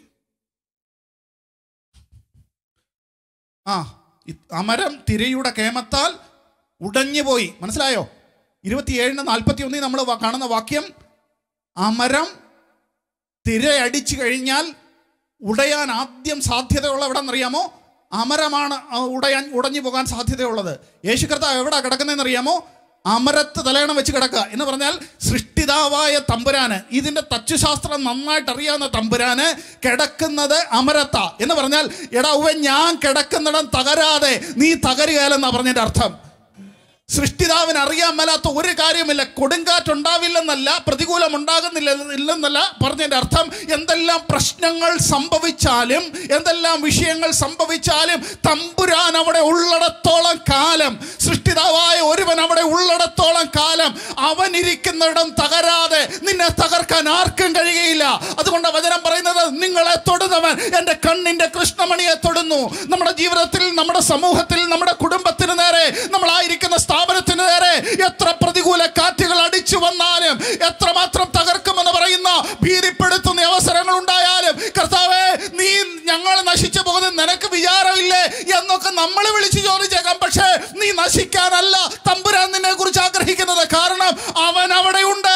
ആ ഇ- അമരം തിരയുടെ കേമത്താൽ ഉടഞ്ഞുപോയി മനസ്സിലായോ ഇരുപത്തിയേഴിന് നാൽപ്പത്തി ഒന്നിൽ നമ്മൾ കാണുന്ന വാക്യം അമരം തിരയടിച്ചു കഴിഞ്ഞാൽ ഉടയാൻ ആദ്യം സാധ്യതയുള്ള എവിടെ എന്നറിയാമോ അമരമാണ് ആ ഉടയാൻ ഉടഞ്ഞു പോകാൻ സാധ്യതയുള്ളത് യേശു കർത്താവ് എവിടെ കിടക്കുന്നതെന്ന് അറിയാമോ അമരത്ത് തലയണം വെച്ച് കിടക്കുക എന്ന് പറഞ്ഞാൽ സൃഷ്ടിതാവായ തമ്പുരാന് ഇതിന്റെ തച്ചുശാസ്ത്രം നന്നായിട്ട് അറിയാവുന്ന തമ്പുരാന് കിടക്കുന്നത് അമരത്ത എന്ന് പറഞ്ഞാൽ എടാ ഉവ ഞാൻ കിടക്കുന്നിടം തകരാതെ നീ തകരുകയല്ലെന്നാ പറഞ്ഞതിന്റെ അർത്ഥം സൃഷ്ടിതാവിന് അറിയാൻ മേലാത്ത ഒരു കാര്യമില്ല കൊടുങ്കാറ്റുണ്ടാവില്ലെന്നല്ല പ്രതികൂലം ഉണ്ടാകുന്നില്ല ഇല്ലെന്നല്ല പറഞ്ഞതിൻ്റെ അർത്ഥം എന്തെല്ലാം പ്രശ്നങ്ങൾ സംഭവിച്ചാലും എന്തെല്ലാം വിഷയങ്ങൾ സംഭവിച്ചാലും തമ്പുരാൻ അവിടെ ഉള്ളിടത്തോളം കാലം സൃഷ്ടിതാവായ ഒരുവൻ അവിടെ ഉള്ളിടത്തോളം കാലം അവൻ ഇരിക്കുന്നിടം തകരാതെ നിന്നെ തകർക്കാൻ ആർക്കും കഴിയുകയില്ല അതുകൊണ്ട് വചനം പറയുന്നത് നിങ്ങളെ തൊടുന്നവൻ എൻ്റെ കണ്ണിൻ്റെ കൃഷ്ണമണിയെ തൊടുന്നു നമ്മുടെ ജീവിതത്തിൽ നമ്മുടെ സമൂഹത്തിൽ നമ്മുടെ കുടുംബത്തിന് നേരെ നമ്മളായിരിക്കുന്ന സ്ഥാപനത്തിന് നേരെ എത്ര പ്രതികൂല കാറ്റുകൾ അടിച്ചു വന്നാലും എത്രമാത്രം തകർക്കുമെന്ന് പറയുന്ന ഭീതിപ്പെടുത്തുന്ന അവസരങ്ങൾ ഉണ്ടായാലും കർത്താവേ നീ ഞങ്ങൾ നശിച്ചു പോകുന്നത് നിനക്ക് വിചാരമില്ലേ എന്നൊക്കെ നമ്മൾ വിളിച്ചു ചോദിച്ചേക്കാം പക്ഷേ നീ നശിക്കാനല്ല തമ്പുരാൻ നിന്നെ കുറിച്ച് ആഗ്രഹിക്കുന്നത് കാരണം അവൻ അവിടെയുണ്ട്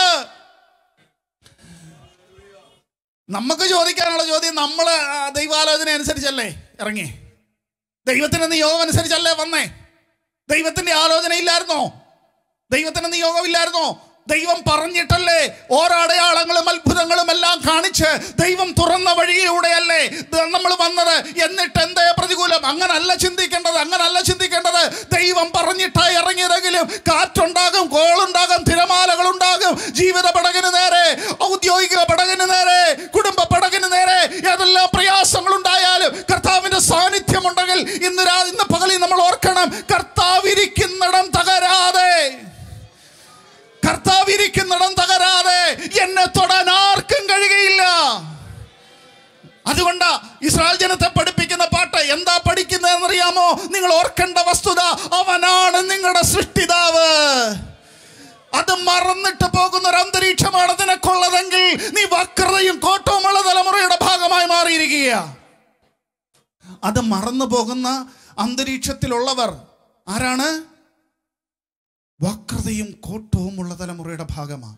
നമുക്ക് ചോദിക്കാനുള്ള ചോദ്യം നമ്മൾ ദൈവാലോചന അനുസരിച്ചല്ലേ ഇറങ്ങി ദൈവത്തിന്റെ നിയോഗം അനുസരിച്ചല്ലേ വന്നേ ദൈവത്തിന്റെ ആലോചന ഇല്ലായിരുന്നോ ദൈവത്തിന്റെ നിയോഗമില്ലായിരുന്നോ ദൈവം പറഞ്ഞിട്ടല്ലേ ഓരോ അടയാളങ്ങളും അത്ഭുതങ്ങളും എല്ലാം കാണിച്ച് ദൈവം തുറന്ന വഴിയിലൂടെയല്ലേ നമ്മൾ വന്നത് എന്നിട്ട് എന്തേ പ്രതികൂലം അങ്ങനല്ല ചിന്തിക്കേണ്ടത് അങ്ങനല്ല ചിന്തിക്കേണ്ടത് ദൈവം പറഞ്ഞിട്ടായി ഇറങ്ങിയതെങ്കിലും കാറ്റുണ്ടാകും കോളുണ്ടാകും തിരമാലകൾ ഉണ്ടാകും ജീവിത പടകിന് നേരെ ഔദ്യോഗിക പടകിന് നേരെ കുടുംബ പടകിന് നേരെ ഏതെല്ലാം പ്രയാസങ്ങൾ ഉണ്ടായാലും കർത്താവിന്റെ സാന്നിധ്യം ഉണ്ടെങ്കിൽ ഇന്ന് രാ ഇന്ന് പകലിൽ നമ്മൾ ഓർക്കണം കർത്താവ് ഇരിക്കുന്നിടം തകരാതെ കർത്താവ് ഇരിക്കുന്നിടം തകരാതെ എന്നെ തൊടാൻ ആർക്കും കഴിയുകയില്ല അതുകൊണ്ട് ഇസ്രായേൽ ജനത്തെ പഠിപ്പിക്കുന്ന പാട്ട് എന്താ പഠിക്കുന്നതെന്നറിയാമോ നിങ്ങൾ ഓർക്കേണ്ട വസ്തുത അവനാണ് നിങ്ങളുടെ സൃഷ്ടിതാവ് അത് മറന്നിട്ട് പോകുന്ന ഒരു അന്തരീക്ഷമാണ് നിനക്കുള്ളതെങ്കിൽ നീ വക്രതയും കോട്ടവുമുള്ള തലമുറയുടെ ഭാഗമായി മാറിയിരിക്കുക അത് മറന്നു പോകുന്ന അന്തരീക്ഷത്തിലുള്ളവർ ആരാണ് വക്രതയും കോട്ടവും ഉള്ള തലമുറയുടെ ഭാഗമാണ്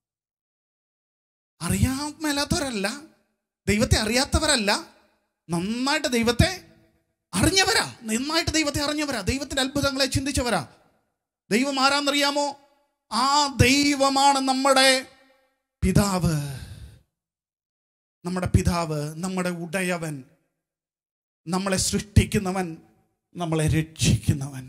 അറിയാൻ മേലാത്തവരല്ല ദൈവത്തെ അറിയാത്തവരല്ല നന്നായിട്ട് ദൈവത്തെ അറിഞ്ഞവരാ നന്നായിട്ട് ദൈവത്തെ അറിഞ്ഞവരാ ദൈവത്തിന്റെ അത്ഭുതങ്ങളെ ചിന്തിച്ചവരാ ദൈവം ആരാന്നറിയാമോ ആ ദൈവമാണ് നമ്മുടെ പിതാവ് നമ്മുടെ പിതാവ് നമ്മുടെ ഉടയവൻ നമ്മളെ സൃഷ്ടിക്കുന്നവൻ നമ്മളെ രക്ഷിക്കുന്നവൻ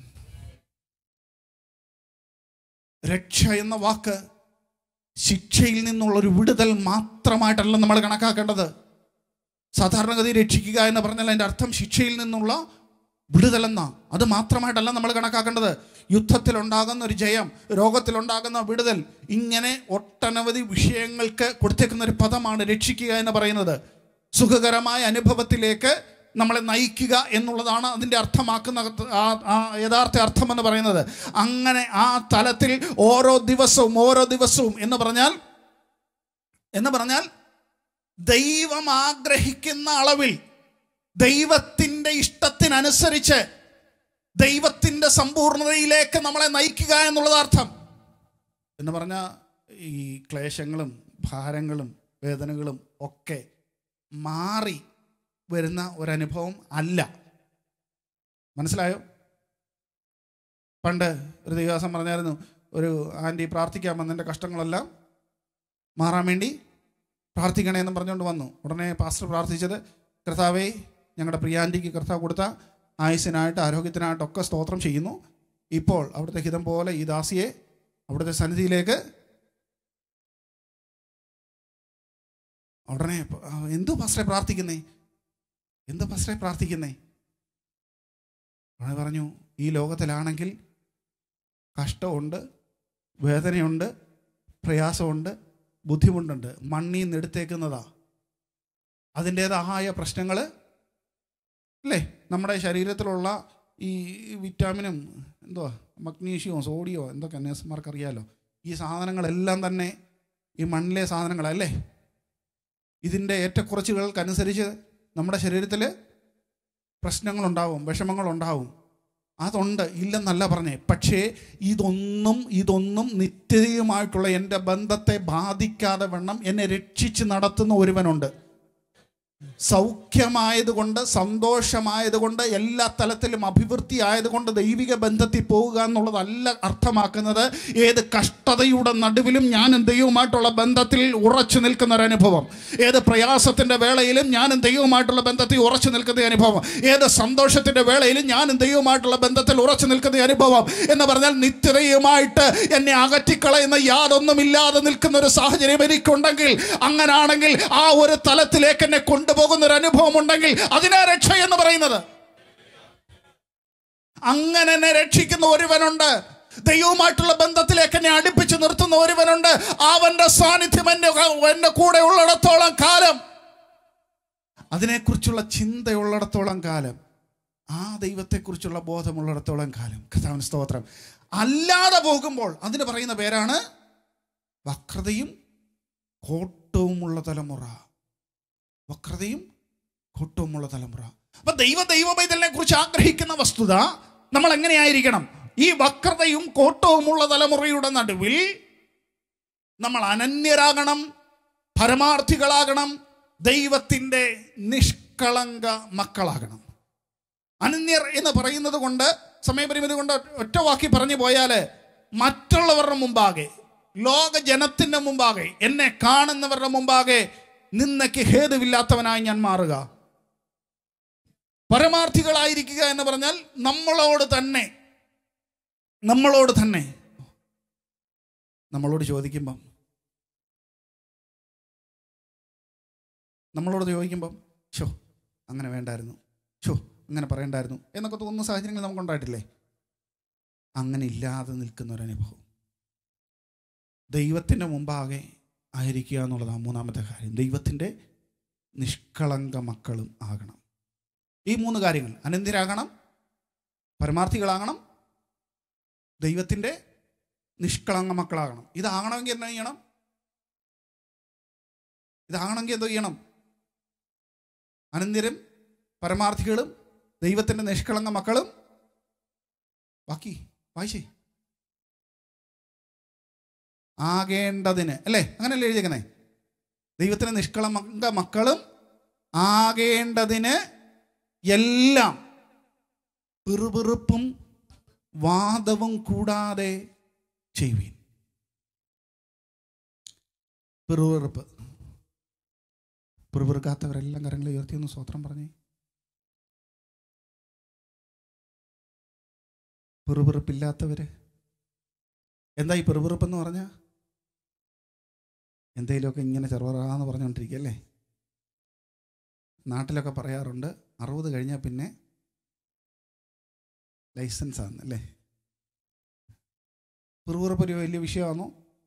രക്ഷ എന്ന വാക്ക് ശിക്ഷയിൽ നിന്നുള്ളൊരു വിടുതൽ മാത്രമായിട്ടല്ല നമ്മൾ കണക്കാക്കേണ്ടത് സാധാരണഗതി രക്ഷിക്കുക എന്ന് പറഞ്ഞാൽ അതിൻ്റെ അർത്ഥം ശിക്ഷയിൽ നിന്നുള്ള വിടുതലെന്ന അത് മാത്രമായിട്ടല്ല നമ്മൾ കണക്കാക്കേണ്ടത് യുദ്ധത്തിലുണ്ടാകുന്ന ഒരു ജയം രോഗത്തിലുണ്ടാകുന്ന വിടുതൽ ഇങ്ങനെ ഒട്ടനവധി വിഷയങ്ങൾക്ക് കൊടുത്തേക്കുന്ന ഒരു പദമാണ് രക്ഷിക്കുക എന്ന് പറയുന്നത് സുഖകരമായ അനുഭവത്തിലേക്ക് നമ്മളെ നയിക്കുക എന്നുള്ളതാണ് അതിൻ്റെ അർത്ഥമാക്കുന്ന ആ- ആ യഥാർത്ഥ അർത്ഥം എന്ന് പറയുന്നത് അങ്ങനെ ആ തലത്തിൽ ഓരോ ദിവസവും ഓരോ ദിവസവും എന്ന് പറഞ്ഞാൽ എന്ന് പറഞ്ഞാൽ ദൈവം ആഗ്രഹിക്കുന്ന അളവിൽ ദൈവത്തിൻ്റെ ഇഷ്ടത്തിനനുസരിച്ച് ദൈവത്തിൻ്റെ സമ്പൂർണതയിലേക്ക് നമ്മളെ നയിക്കുക എന്നുള്ളത് അർത്ഥം എന്ന് പറഞ്ഞാൽ ഈ ക്ലേശങ്ങളും ഭാരങ്ങളും വേദനകളും ഒക്കെ മാറി വരുന്ന ഒരനുഭവം അല്ല മനസ്സിലായോ പണ്ട് ഒരു ദിവസം പറഞ്ഞായിരുന്നു ഒരു ആൻറ്റി പ്രാർത്ഥിക്കാൻ വന്നതിൻ്റെ കഷ്ടങ്ങളെല്ലാം മാറാൻ വേണ്ടി പ്രാർത്ഥിക്കണേ എന്ന് പറഞ്ഞുകൊണ്ട് വന്നു ഉടനെ പാസ്റ്റർ പ്രാർത്ഥിച്ചത് കർത്താവേ ഞങ്ങളുടെ പ്രിയാൻറ്റിക്ക് കർത്താവ് കൊടുത്ത ആയുസിനായിട്ട് ആരോഗ്യത്തിനായിട്ടൊക്കെ സ്തോത്രം ചെയ്യുന്നു ഇപ്പോൾ അവിടുത്തെ ഹിതം പോലെ ഈ ദാസിയെ അവിടുത്തെ സന്നിധിയിലേക്ക് ഉടനെ പ- ആ, എന്തു പാസ്റ്ററെ പ്രാർത്ഥിക്കുന്നേ എന്തു പാസ്റ്ററെ പ്രാർത്ഥിക്കുന്നേ ഉടനെ പറഞ്ഞു ഈ ലോകത്തിലാണെങ്കിൽ കഷ്ടമുണ്ട് വേദനയുണ്ട് പ്രയാസമുണ്ട് ബുദ്ധിമുട്ടുണ്ട് മണ്ണിൽ നിന്ന് എടുത്തേക്കുന്നതാ അതിൻ്റേതായ പ്രശ്നങ്ങൾ അല്ലേ നമ്മുടെ ശരീരത്തിലുള്ള ഈ വിറ്റാമിനും എന്തുവാ മഗ്നീഷ്യവും സോഡിയോ എന്തൊക്കെ നേഴ്സുമാർക്ക് അറിയാലോ ഈ സാധനങ്ങളെല്ലാം തന്നെ ഈ മണ്ണിലെ സാധനങ്ങളല്ലേ ഇതിൻ്റെ ഏറ്റക്കുറച്ചുകൾക്കനുസരിച്ച് നമ്മുടെ ശരീരത്തിൽ പ്രശ്നങ്ങളുണ്ടാവും വിഷമങ്ങളുണ്ടാവും അതുണ്ട് ഇല്ലെന്നല്ല പറഞ്ഞേ പക്ഷേ ഇതൊന്നും ഇതൊന്നും നിത്യതയുമായിട്ടുള്ള എൻ്റെ ബന്ധത്തെ ബാധിക്കാതെ വണ്ണം എന്നെ രക്ഷിച്ച് നടത്തുന്ന ഒരുവനുണ്ട് സൗഖ്യമായതുകൊണ്ട് സന്തോഷമായതുകൊണ്ട് എല്ലാ തലത്തിലും അഭിവൃദ്ധി ആയതുകൊണ്ട് ദൈവിക ബന്ധത്തിൽ പോവുക എന്നുള്ളതല്ല അർത്ഥമാക്കുന്നത് ഏത് കഷ്ടതയുടെ നടുവിലും ഞാനും ദൈവവുമായിട്ടുള്ള ബന്ധത്തിൽ ഉറച്ചു നിൽക്കുന്ന ഒരു അനുഭവം ഏത് പ്രയാസത്തിൻ്റെ വേളയിലും ഞാനും ദൈവവുമായിട്ടുള്ള ബന്ധത്തിൽ ഉറച്ചു നിൽക്കുന്ന അനുഭവം ഏത് സന്തോഷത്തിൻ്റെ വേളയിലും ഞാനും ദൈവവുമായിട്ടുള്ള ബന്ധത്തിൽ ഉറച്ചു നിൽക്കുന്ന അനുഭവം എന്ന് പറഞ്ഞാൽ നിത്യതയുമായിട്ട് എന്നെ അകറ്റിക്കളയുന്ന യാതൊന്നുമില്ലാതെ നിൽക്കുന്ന ഒരു സാഹചര്യം എനിക്കുണ്ടെങ്കിൽ അങ്ങനാണെങ്കിൽ ആ ഒരു തലത്തിലേക്ക് എന്നെ കൊണ്ടുപോകുന്ന ഒരു അനുഭവം ഉണ്ടെങ്കിൽ അതിനാ രക്ഷ എന്ന് പറയുന്നത് അങ്ങനെ എന്നെ രക്ഷിക്കുന്ന ഒരുവനുണ്ട് ദൈവവുമായിട്ടുള്ള ബന്ധത്തിലേക്ക് എന്നെ അടുപ്പിച്ച് നിർത്തുന്ന ഒരുവനുണ്ട് അവന്റെ സാന്നിധ്യം എൻ്റെ എൻ്റെ കൂടെ ഉള്ളിടത്തോളം കാലം അതിനെക്കുറിച്ചുള്ള ചിന്തയുള്ളിടത്തോളം കാലം ആ ദൈവത്തെക്കുറിച്ചുള്ള ബോധമുള്ളിടത്തോളം കാലം കഥാവിന് സ്തോത്രം അല്ലാതെ പോകുമ്പോൾ അതിന് പറയുന്ന പേരാണ് വക്രതയും കോട്ടവുമുള്ള തലമുറ വക്രതയും കോട്ടവുമുള്ള തലമുറ അപ്പൊ ദൈവ ദൈവബൈതലിനെ കുറിച്ച് ആഗ്രഹിക്കുന്ന വസ്തുത നമ്മൾ എങ്ങനെയായിരിക്കണം ഈ വക്രതയും കോട്ടവുമുള്ള തലമുറയുടെ നടുവിൽ നമ്മൾ അനന്യരാകണം പരമാർത്ഥികളാകണം ദൈവത്തിൻ്റെ നിഷ്കളങ്ക മക്കളാകണം അനന്യർ എന്ന് പറയുന്നത് കൊണ്ട് സമയപരിമിതി കൊണ്ട് ഒറ്റ വാക്കി പറഞ്ഞു പോയാൽ മറ്റുള്ളവരുടെ മുമ്പാകെ ലോക ജനത്തിൻ്റെ മുമ്പാകെ എന്നെ കാണുന്നവരുടെ മുമ്പാകെ നിന്നയ്ക്ക് ഹേതുവില്ലാത്തവനായി ഞാൻ മാറുക പരമാർത്ഥികളായിരിക്കുക എന്ന് പറഞ്ഞാൽ നമ്മളോട് തന്നെ നമ്മളോട് തന്നെ നമ്മളോട് ചോദിക്കുമ്പം നമ്മളോട് ചോദിക്കുമ്പം ഷോ അങ്ങനെ വേണ്ടായിരുന്നു ഷോ അങ്ങനെ പറയണ്ടായിരുന്നു എന്നൊക്കെ തോന്നുന്ന സാഹചര്യങ്ങൾ നമുക്കുണ്ടായിട്ടില്ലേ അങ്ങനെ ഇല്ലാതെ നിൽക്കുന്ന ഒരു അനുഭവം ദൈവത്തിൻ്റെ മുമ്പാകെ ആയിരിക്കുക എന്നുള്ളതാണ് മൂന്നാമത്തെ കാര്യം ദൈവത്തിൻ്റെ നിഷ്കളങ്ക മക്കളും ആകണം ഈ മൂന്ന് കാര്യങ്ങൾ അനന്യരാകണം പരമാർത്ഥികളാകണം ദൈവത്തിൻ്റെ നിഷ്കളങ്ക മക്കളാകണം ഇതാകണമെങ്കിൽ എന്താ ചെയ്യണം ഇതാകണമെങ്കിൽ എന്തോ ചെയ്യണം അനന്യരും പരമാർത്ഥികളും ദൈവത്തിൻ്റെ നിഷ്കളങ്ക മക്കളും ബാക്കി വായിച്ചേ ആകേണ്ടതിന് അല്ലേ അങ്ങനെയല്ലേ എഴുതിയേക്കുന്നേ ദൈവത്തിന് നിഷ്കളങ്ക മക്കളും ആകേണ്ടതിന് എല്ലാം പിറുപിറുപ്പും വാദവും കൂടാതെ ചെയ്യുവീൻ പിറുപിറുപ്പ് പിറുപിറുക്കാത്തവരെല്ലാം കരങ്ങൾ ഉയർത്തിയൊന്ന് സ്വത്രം പറഞ്ഞേ പിറുപിറുപ്പില്ലാത്തവര് എന്താ ഈ പിറുപിറുപ്പെന്ന് പറഞ്ഞാൽ എന്തെങ്കിലുമൊക്കെ ഇങ്ങനെ ചെറുപറാന്ന് പറഞ്ഞുകൊണ്ടിരിക്കുക അല്ലേ നാട്ടിലൊക്കെ പറയാറുണ്ട് അറുപത് കഴിഞ്ഞാൽ പിന്നെ ലൈസൻസ് ആണ് അല്ലേ പിറുപിറുപ്പ് ഒരു വലിയ വിഷയമാണോ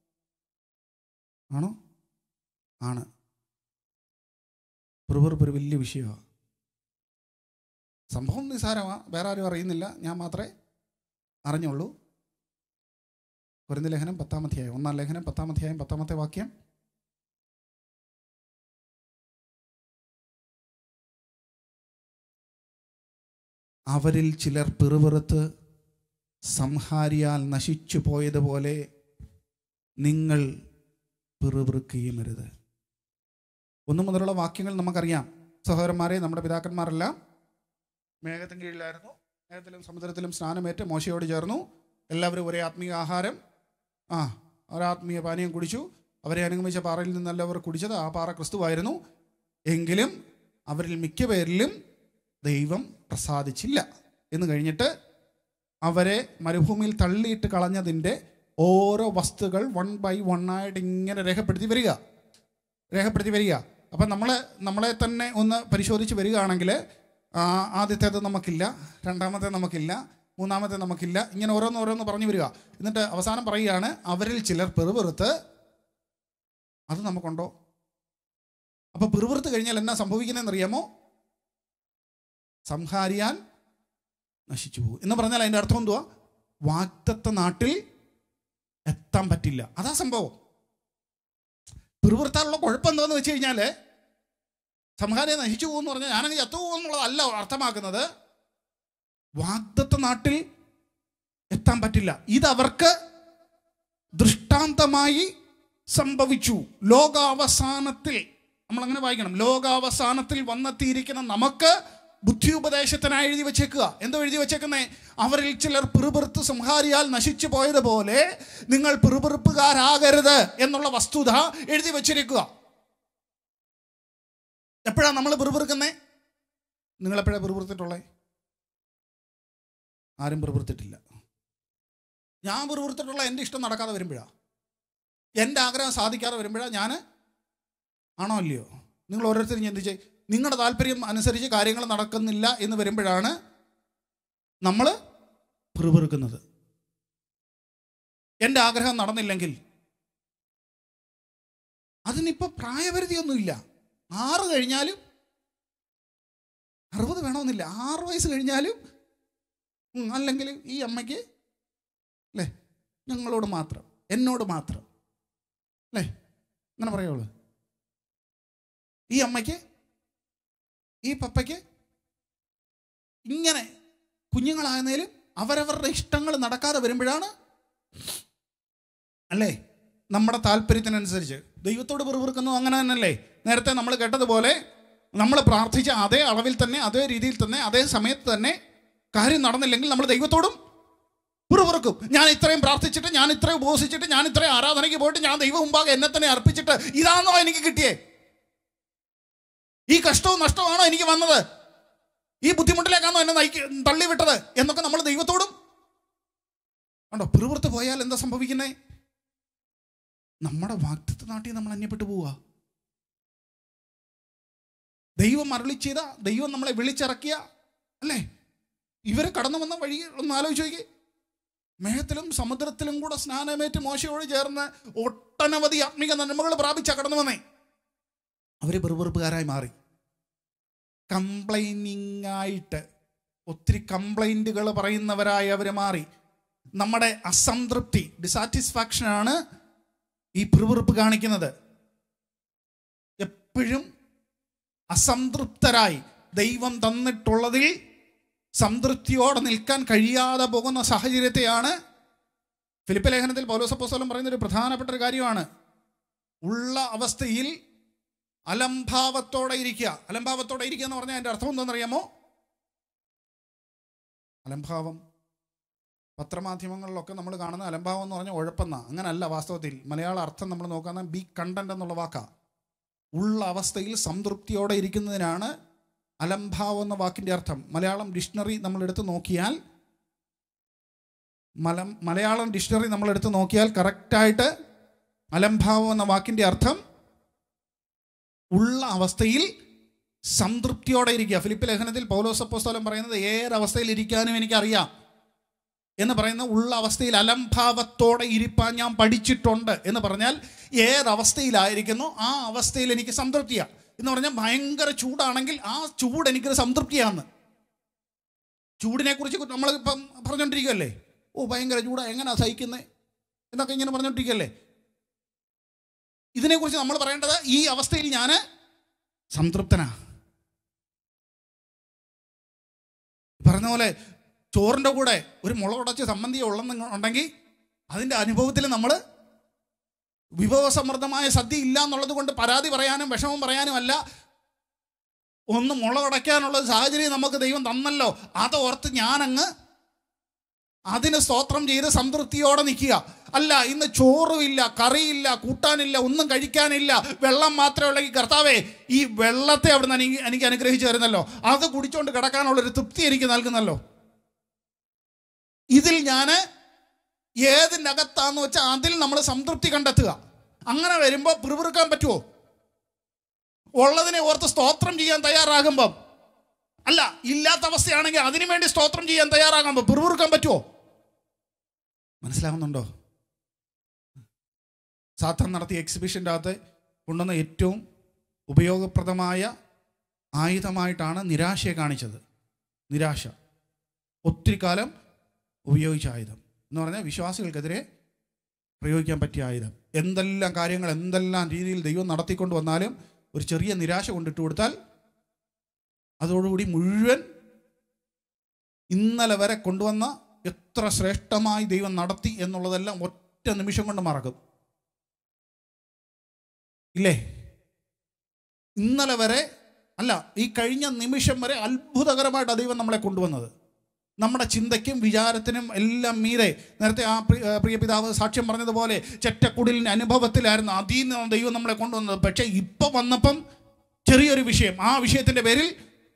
ആണോ ആണ് പിറുപിറുപ്പ് ഒരു വലിയ വിഷയമാണ് സംഭവം നിസ്സാരമാണ് വേറെ ആരും അറിയുന്നില്ല ഞാൻ മാത്രമേ അറിഞ്ഞുള്ളൂ കുരുന്ന ലേഖനം പത്താമധ്യായം ഒന്നാം ലേഖനം പത്താമധ്യായം പത്താമത്തെ വാക്യം അവരിൽ ചിലർ പിറുപിറുത്ത് സംഹാരിയാൽ നശിച്ചു പോയതുപോലെ നിങ്ങൾ പിറുപിറുക്കുകയും അരുത് ഒന്നു മുതലുള്ള വാക്യങ്ങൾ നമുക്കറിയാം സഹോദരന്മാരെ നമ്മുടെ പിതാക്കന്മാരെല്ലാം മേഘത്തിന് കീഴിലായിരുന്നു മേഘത്തിലും സമുദ്രത്തിലും സ്നാനമേറ്റ് മോശയോട് ചേർന്നു എല്ലാവരും ഒരേ ആത്മീയ ആഹാരം ആ ഒരാത്മീയ പാനീയം കുടിച്ചു അവരെ അനുഗമിച്ച പാറയിൽ നിന്നല്ല അവർ കുടിച്ചത് ആ പാറ ക്രിസ്തുവായിരുന്നു എങ്കിലും അവരിൽ മിക്ക പേരിലും ദൈവം പ്രസാദിച്ചില്ല എന്ന് കഴിഞ്ഞിട്ട് അവരെ മരുഭൂമിയിൽ തള്ളിയിട്ട് കളഞ്ഞതിൻ്റെ ഓരോ വസ്തുക്കൾ വൺ ബൈ വൺ ആയിട്ട് ഇങ്ങനെ രേഖപ്പെടുത്തി വരിക രേഖപ്പെടുത്തി വരിക അപ്പം നമ്മൾ നമ്മളെ തന്നെ ഒന്ന് പരിശോധിച്ച് വരികയാണെങ്കിൽ ആ, ആദ്യത്തേത് നമുക്കില്ല രണ്ടാമത്തെ നമുക്കില്ല മൂന്നാമത്തെ നമുക്കില്ല ഇങ്ങനെ ഓരോന്ന് ഓരോന്ന് പറഞ്ഞു വരിക എന്നിട്ട് അവസാനം പറയുകയാണ് അവരിൽ ചിലർ പെറുപെറുത്ത് അത് നമുക്കുണ്ടോ അപ്പോൾ പെറുപെറുത്ത് കഴിഞ്ഞാൽ എന്നാ സംഭവിക്കുന്നതെന്ന് അറിയാമോ സംഹാരിയാൽ നശിച്ചു പോകും എന്ന് പറഞ്ഞാൽ അതിൻ്റെ അർത്ഥം എന്തുവാ വാഗ്ദത്ത നാട്ടിൽ എത്താൻ പറ്റില്ല അതാ സംഭവം പിറുപിറുത്താനുള്ള കുഴപ്പം എന്താന്ന് വെച്ച് കഴിഞ്ഞാൽ സംഹാരം നശിച്ചു പോകുമെന്ന് പറഞ്ഞാൽ ഞാനങ്ങ് ചത്തു പോകുമെന്നുള്ളതല്ല അർത്ഥമാക്കുന്നത് വാഗ്ദത്ത നാട്ടിൽ എത്താൻ പറ്റില്ല ഇതവർക്ക് ദൃഷ്ടാന്തമായി സംഭവിച്ചു ലോകാവസാനത്തിൽ നമ്മൾ അങ്ങനെ വായിക്കണം ലോകാവസാനത്തിൽ വന്നെത്തിയിരിക്കുന്ന നമുക്ക് ബുദ്ധി ഉപദേശത്തിനായി എഴുതി വെച്ചേക്കുക എന്തോ എഴുതി വെച്ചേക്കുന്നേ അവരിൽ ചിലർ പിറുപിറുത്ത് സംഹാരിയാൽ നശിച്ചു പോയതുപോലെ നിങ്ങൾ പിറുപിറുപ്പുകാരാകരുത് എന്നുള്ള വസ്തുത എഴുതി വെച്ചിരിക്കുക എപ്പോഴാണ് നമ്മൾ പിറുപിറുക്കുന്നേ നിങ്ങൾ എപ്പോഴാണ് പിറുപിറുത്തിട്ടുള്ളേ ആരും പിറുപിറുത്തിട്ടില്ല ഞാൻ പിറുപിറുത്തിട്ടുള്ള എൻ്റെ ഇഷ്ടം നടക്കാതെ വരുമ്പോഴാണ് എൻ്റെ ആഗ്രഹം സാധിക്കാതെ വരുമ്പോഴാണ് ഞാൻ ആണോ അല്ലയോ നിങ്ങൾ ഓരോരുത്തരും ചിന്തിച്ചേ നിങ്ങളുടെ താല്പര്യം അനുസരിച്ച് കാര്യങ്ങൾ നടക്കുന്നില്ല എന്ന് വരുമ്പോഴാണ് നമ്മൾ പിറുപിറുക്കുന്നത് എൻ്റെ ആഗ്രഹം നടന്നില്ലെങ്കിൽ അതിനിപ്പോൾ പ്രായപരിധിയൊന്നുമില്ല ആറ് കഴിഞ്ഞാലും അറുപത് വേണമെന്നില്ല ആറ് വയസ്സ് കഴിഞ്ഞാലും ഉം, അല്ലെങ്കിൽ ഈ അമ്മയ്ക്ക് അല്ലേ ഞങ്ങളോട് മാത്രം എന്നോട് മാത്രം അല്ലേ അങ്ങനെ പറയുള്ളൂ ഈ അമ്മയ്ക്ക് ഈ പപ്പയ്ക്ക് ഇങ്ങനെ കുഞ്ഞുങ്ങളാകുന്നതിലും അവരവരുടെ ഇഷ്ടങ്ങൾ നടക്കാതെ വരുമ്പോഴാണ് അല്ലേ നമ്മുടെ താല്പര്യത്തിനനുസരിച്ച് ദൈവത്തോട് പിറുപിറുക്കുന്നത് അങ്ങനെ തന്നെയല്ലേ നേരത്തെ നമ്മൾ കേട്ടതുപോലെ നമ്മൾ പ്രാർത്ഥിച്ച അതേ അളവിൽ തന്നെ അതേ രീതിയിൽ തന്നെ അതേ സമയത്ത് തന്നെ കാര്യം നടന്നില്ലെങ്കിൽ നമ്മൾ ദൈവത്തോടും പിറുപിറുക്കും ഞാൻ ഇത്രയും പ്രാർത്ഥിച്ചിട്ട് ഞാൻ ഇത്രയും ഉപവസിച്ചിട്ട് ഞാൻ ഇത്രയും ആരാധനയ്ക്ക് പോയിട്ട് ഞാൻ ദൈവം മുമ്പാകെ എന്നെ തന്നെ അർപ്പിച്ചിട്ട് ഇതാണോ എനിക്ക് കിട്ടിയേ ഈ കഷ്ടവും നഷ്ടമാണോ എനിക്ക് വന്നത് ഈ ബുദ്ധിമുട്ടിലേക്കാണോ എന്നെ നയിക്ക തള്ളിവിട്ടത് എന്നൊക്കെ നമ്മൾ ദൈവത്തോടും കണ്ടോ പിറുപുറത്ത് പോയാൽ എന്താ സംഭവിക്കുന്നേ നമ്മുടെ വാക്തത്വ നാട്ടിൽ നമ്മൾ അന്യപ്പെട്ടു പോവുക ദൈവം അരളി ചെയ്ത ദൈവം നമ്മളെ വിളിച്ചിറക്കിയ അല്ലേ ഇവരെ കടന്നു വന്ന വഴി ഒന്ന് ആലോചിച്ച് നോക്കി മേഘത്തിലും സമുദ്രത്തിലും കൂടെ സ്നാനമേറ്റ് മോശയോട് ചേർന്ന് ഒട്ടനവധി ആത്മീക നന്മകൾ പ്രാപിച്ച കടന്നു വന്നേ അവർ വെറുവെറുപ്പുകാരായി മാറി കംപ്ലൈനിങ് ആയിട്ട് ഒത്തിരി കംപ്ലൈൻറ്റുകൾ പറയുന്നവരായി അവർ മാറി നമ്മുടെ അസംതൃപ്തി ഡിസാറ്റിസ്ഫാക്ഷനാണ് ഈ പിറുപിറുപ്പ് കാണിക്കുന്നത് എപ്പോഴും അസംതൃപ്തരായി ദൈവം തന്നിട്ടുള്ളതിൽ സംതൃപ്തിയോടെ നിൽക്കാൻ കഴിയാതെ പോകുന്ന സാഹചര്യത്തെയാണ് ഫിലിപ്പ് ലേഖനത്തിൽ പൗലോസപ്പോസ്തലം പറയുന്ന ഒരു പ്രധാനപ്പെട്ട ഒരു കാര്യമാണ് ഉള്ള അവസ്ഥയിൽ അലംഭാവത്തോടെ ഇരിക്കുക അലംഭാവത്തോടെ ഇരിക്കുക എന്ന് പറഞ്ഞാൽ അതിൻ്റെ അർത്ഥം എന്താണെന്നറിയാമോ അലംഭാവം പത്രമാധ്യമങ്ങളിലൊക്കെ നമ്മൾ കാണുന്ന അലംഭാവം എന്ന് പറഞ്ഞാൽ ഉഴപ്പെന്ന അങ്ങനല്ല വാസ്തവത്തിൽ മലയാള അർത്ഥം നമ്മൾ നോക്കുന്ന ബി കണ്ടന്റ് എന്നുള്ള വാക്കാ ഉള്ള അവസ്ഥയിൽ സംതൃപ്തിയോടെ ഇരിക്കുന്നതിനാണ് അലംഭാവം എന്ന വാക്കിൻ്റെ അർത്ഥം മലയാളം ഡിക്ഷണറി നമ്മൾ എടുത്ത് നോക്കിയാൽ മലം മലയാളം ഡിക്ഷണറി നമ്മൾ എടുത്ത് നോക്കിയാൽ കറക്റ്റായിട്ട് അലംഭാവം എന്ന വാക്കിൻ്റെ അർത്ഥം ഉള്ള അവസ്ഥയിൽ സംതൃപ്തിയോടെ ഇരിക്കുക ഫിലിപ്പ് ലേഖനത്തിൽ പൗലോസപ്പോസ്തലം പറയുന്നത് ഏതൊരവസ്ഥയിൽ ഇരിക്കാനും എനിക്കറിയാം എന്ന് പറയുന്ന ഉള്ള അവസ്ഥയിൽ അലംഭാവത്തോടെ ഇരിപ്പാൻ ഞാൻ പഠിച്ചിട്ടുണ്ട് എന്ന് പറഞ്ഞാൽ ഏതവസ്ഥയിലായിരിക്കുന്നു ആ അവസ്ഥയിൽ എനിക്ക് സംതൃപ്തിയാണ് എന്ന് പറഞ്ഞാൽ ഭയങ്കര ചൂടാണെങ്കിൽ ആ ചൂട് എനിക്കൊരു സംതൃപ്തിയാണ് ചൂടിനെ കുറിച്ച് നമ്മൾ ഇപ്പം പറഞ്ഞുകൊണ്ടിരിക്കുകയല്ലേ ഓ ഭയങ്കര ചൂടാ എങ്ങനെയാ സഹിക്കുന്നത് എന്നൊക്കെ ഇങ്ങനെ പറഞ്ഞുകൊണ്ടിരിക്കുകയല്ലേ ഇതിനെക്കുറിച്ച് നമ്മൾ പറയേണ്ടത് ഈ അവസ്ഥയിൽ ഞാൻ സംതൃപ്തനാ പറഞ്ഞ പോലെ ചോറിൻ്റെ കൂടെ ഒരു മുളകുടച്ച് സംബന്ധി ഉള്ളെന്ന് ഉണ്ടെങ്കിൽ അതിൻ്റെ അനുഭവത്തിൽ നമ്മൾ വിഭവസമൃദ്ധമായ സദ്യ ഇല്ല എന്നുള്ളത് കൊണ്ട് പരാതി പറയാനും വിഷമം പറയാനും അല്ല ഒന്ന് മുളകടയ്ക്കാനുള്ള സാഹചര്യം നമുക്ക് ദൈവം തന്നല്ലോ അത് ഓർത്ത് ഞാനങ്ങ് അതിന് സ്തോത്രം ചെയ്ത് സംതൃപ്തിയോടെ നിൽക്കുക അല്ല ഇന്ന് ചോറുമില്ല കറിയില്ല കൂട്ടാനില്ല ഒന്നും കഴിക്കാനില്ല വെള്ളം മാത്രമേ ഉള്ളെങ്കിൽ കർത്താവേ ഈ വെള്ളത്തെ അവിടുന്ന് എനിക്ക് എനിക്ക് അനുഗ്രഹിച്ചു തരുന്നല്ലോ അത് കുടിച്ചുകൊണ്ട് കിടക്കാനുള്ളൊരു തൃപ്തി എനിക്ക് നൽകുന്നല്ലോ ഇതിൽ ഞാൻ ഏതിനകത്താന്ന് വെച്ചാൽ അതിൽ നമ്മൾ സംതൃപ്തി കണ്ടെത്തുക അങ്ങനെ വരുമ്പോൾ പിറുപിറുക്കാൻ പറ്റുമോ ഉള്ളതിനെ ഓർത്ത് സ്തോത്രം ചെയ്യാൻ തയ്യാറാകുമ്പം അല്ല ഇല്ലാത്ത അവസ്ഥയാണെങ്കിൽ അതിനു വേണ്ടി സ്തോത്രം ചെയ്യാൻ തയ്യാറാകുമ്പോൾ പിറുപിറുക്കാൻ പറ്റുമോ മനസ്സിലാവുന്നുണ്ടോ സാത്താൻ നടത്തിയ എക്സിബിഷൻ്റെ അകത്ത് കൊണ്ടുവന്ന ഏറ്റവും ഉപയോഗപ്രദമായ ആയുധമായിട്ടാണ് നിരാശയെ കാണിച്ചത് നിരാശ ഒത്തിരി കാലം ഉപയോഗിച്ച ആയുധം എന്ന് പറഞ്ഞാൽ വിശ്വാസികൾക്കെതിരെ പ്രയോഗിക്കാൻ പറ്റിയ ആയുധം എന്തെല്ലാം കാര്യങ്ങൾ എന്തെല്ലാം രീതിയിൽ ദൈവം നടത്തിക്കൊണ്ട് വന്നാലും ഒരു ചെറിയ നിരാശ കൊണ്ടിട്ട് കൊടുത്താൽ അതോടുകൂടി മുഴുവൻ ഇന്നലെ വരെ കൊണ്ടുവന്ന എത്ര ശ്രേഷ്ഠമായി ദൈവം നടത്തി എന്നുള്ളതെല്ലാം ഒറ്റ നിമിഷം കൊണ്ട് മറക്കും ഇല്ലേ ഇന്നലെ വരെ അല്ല ഈ കഴിഞ്ഞ നിമിഷം വരെ അത്ഭുതകരമായിട്ടാണ് ദൈവം നമ്മളെ കൊണ്ടുവന്നത് നമ്മുടെ ചിന്തയ്ക്കും വിചാരത്തിനും എല്ലാം മീതെ നേരത്തെ ആ പ്രി- ആ പ്രിയ പിതാവ് സാക്ഷ്യം പറഞ്ഞതുപോലെ ചെറ്റക്കുടിലിൻ്റെ അനുഭവത്തിലായിരുന്നു അതിൽ നിന്ന് ദൈവം നമ്മളെ കൊണ്ടുവന്നത് പക്ഷേ ഇപ്പം വന്നപ്പം ചെറിയൊരു വിഷയം ആ വിഷയത്തിൻ്റെ പേരിൽ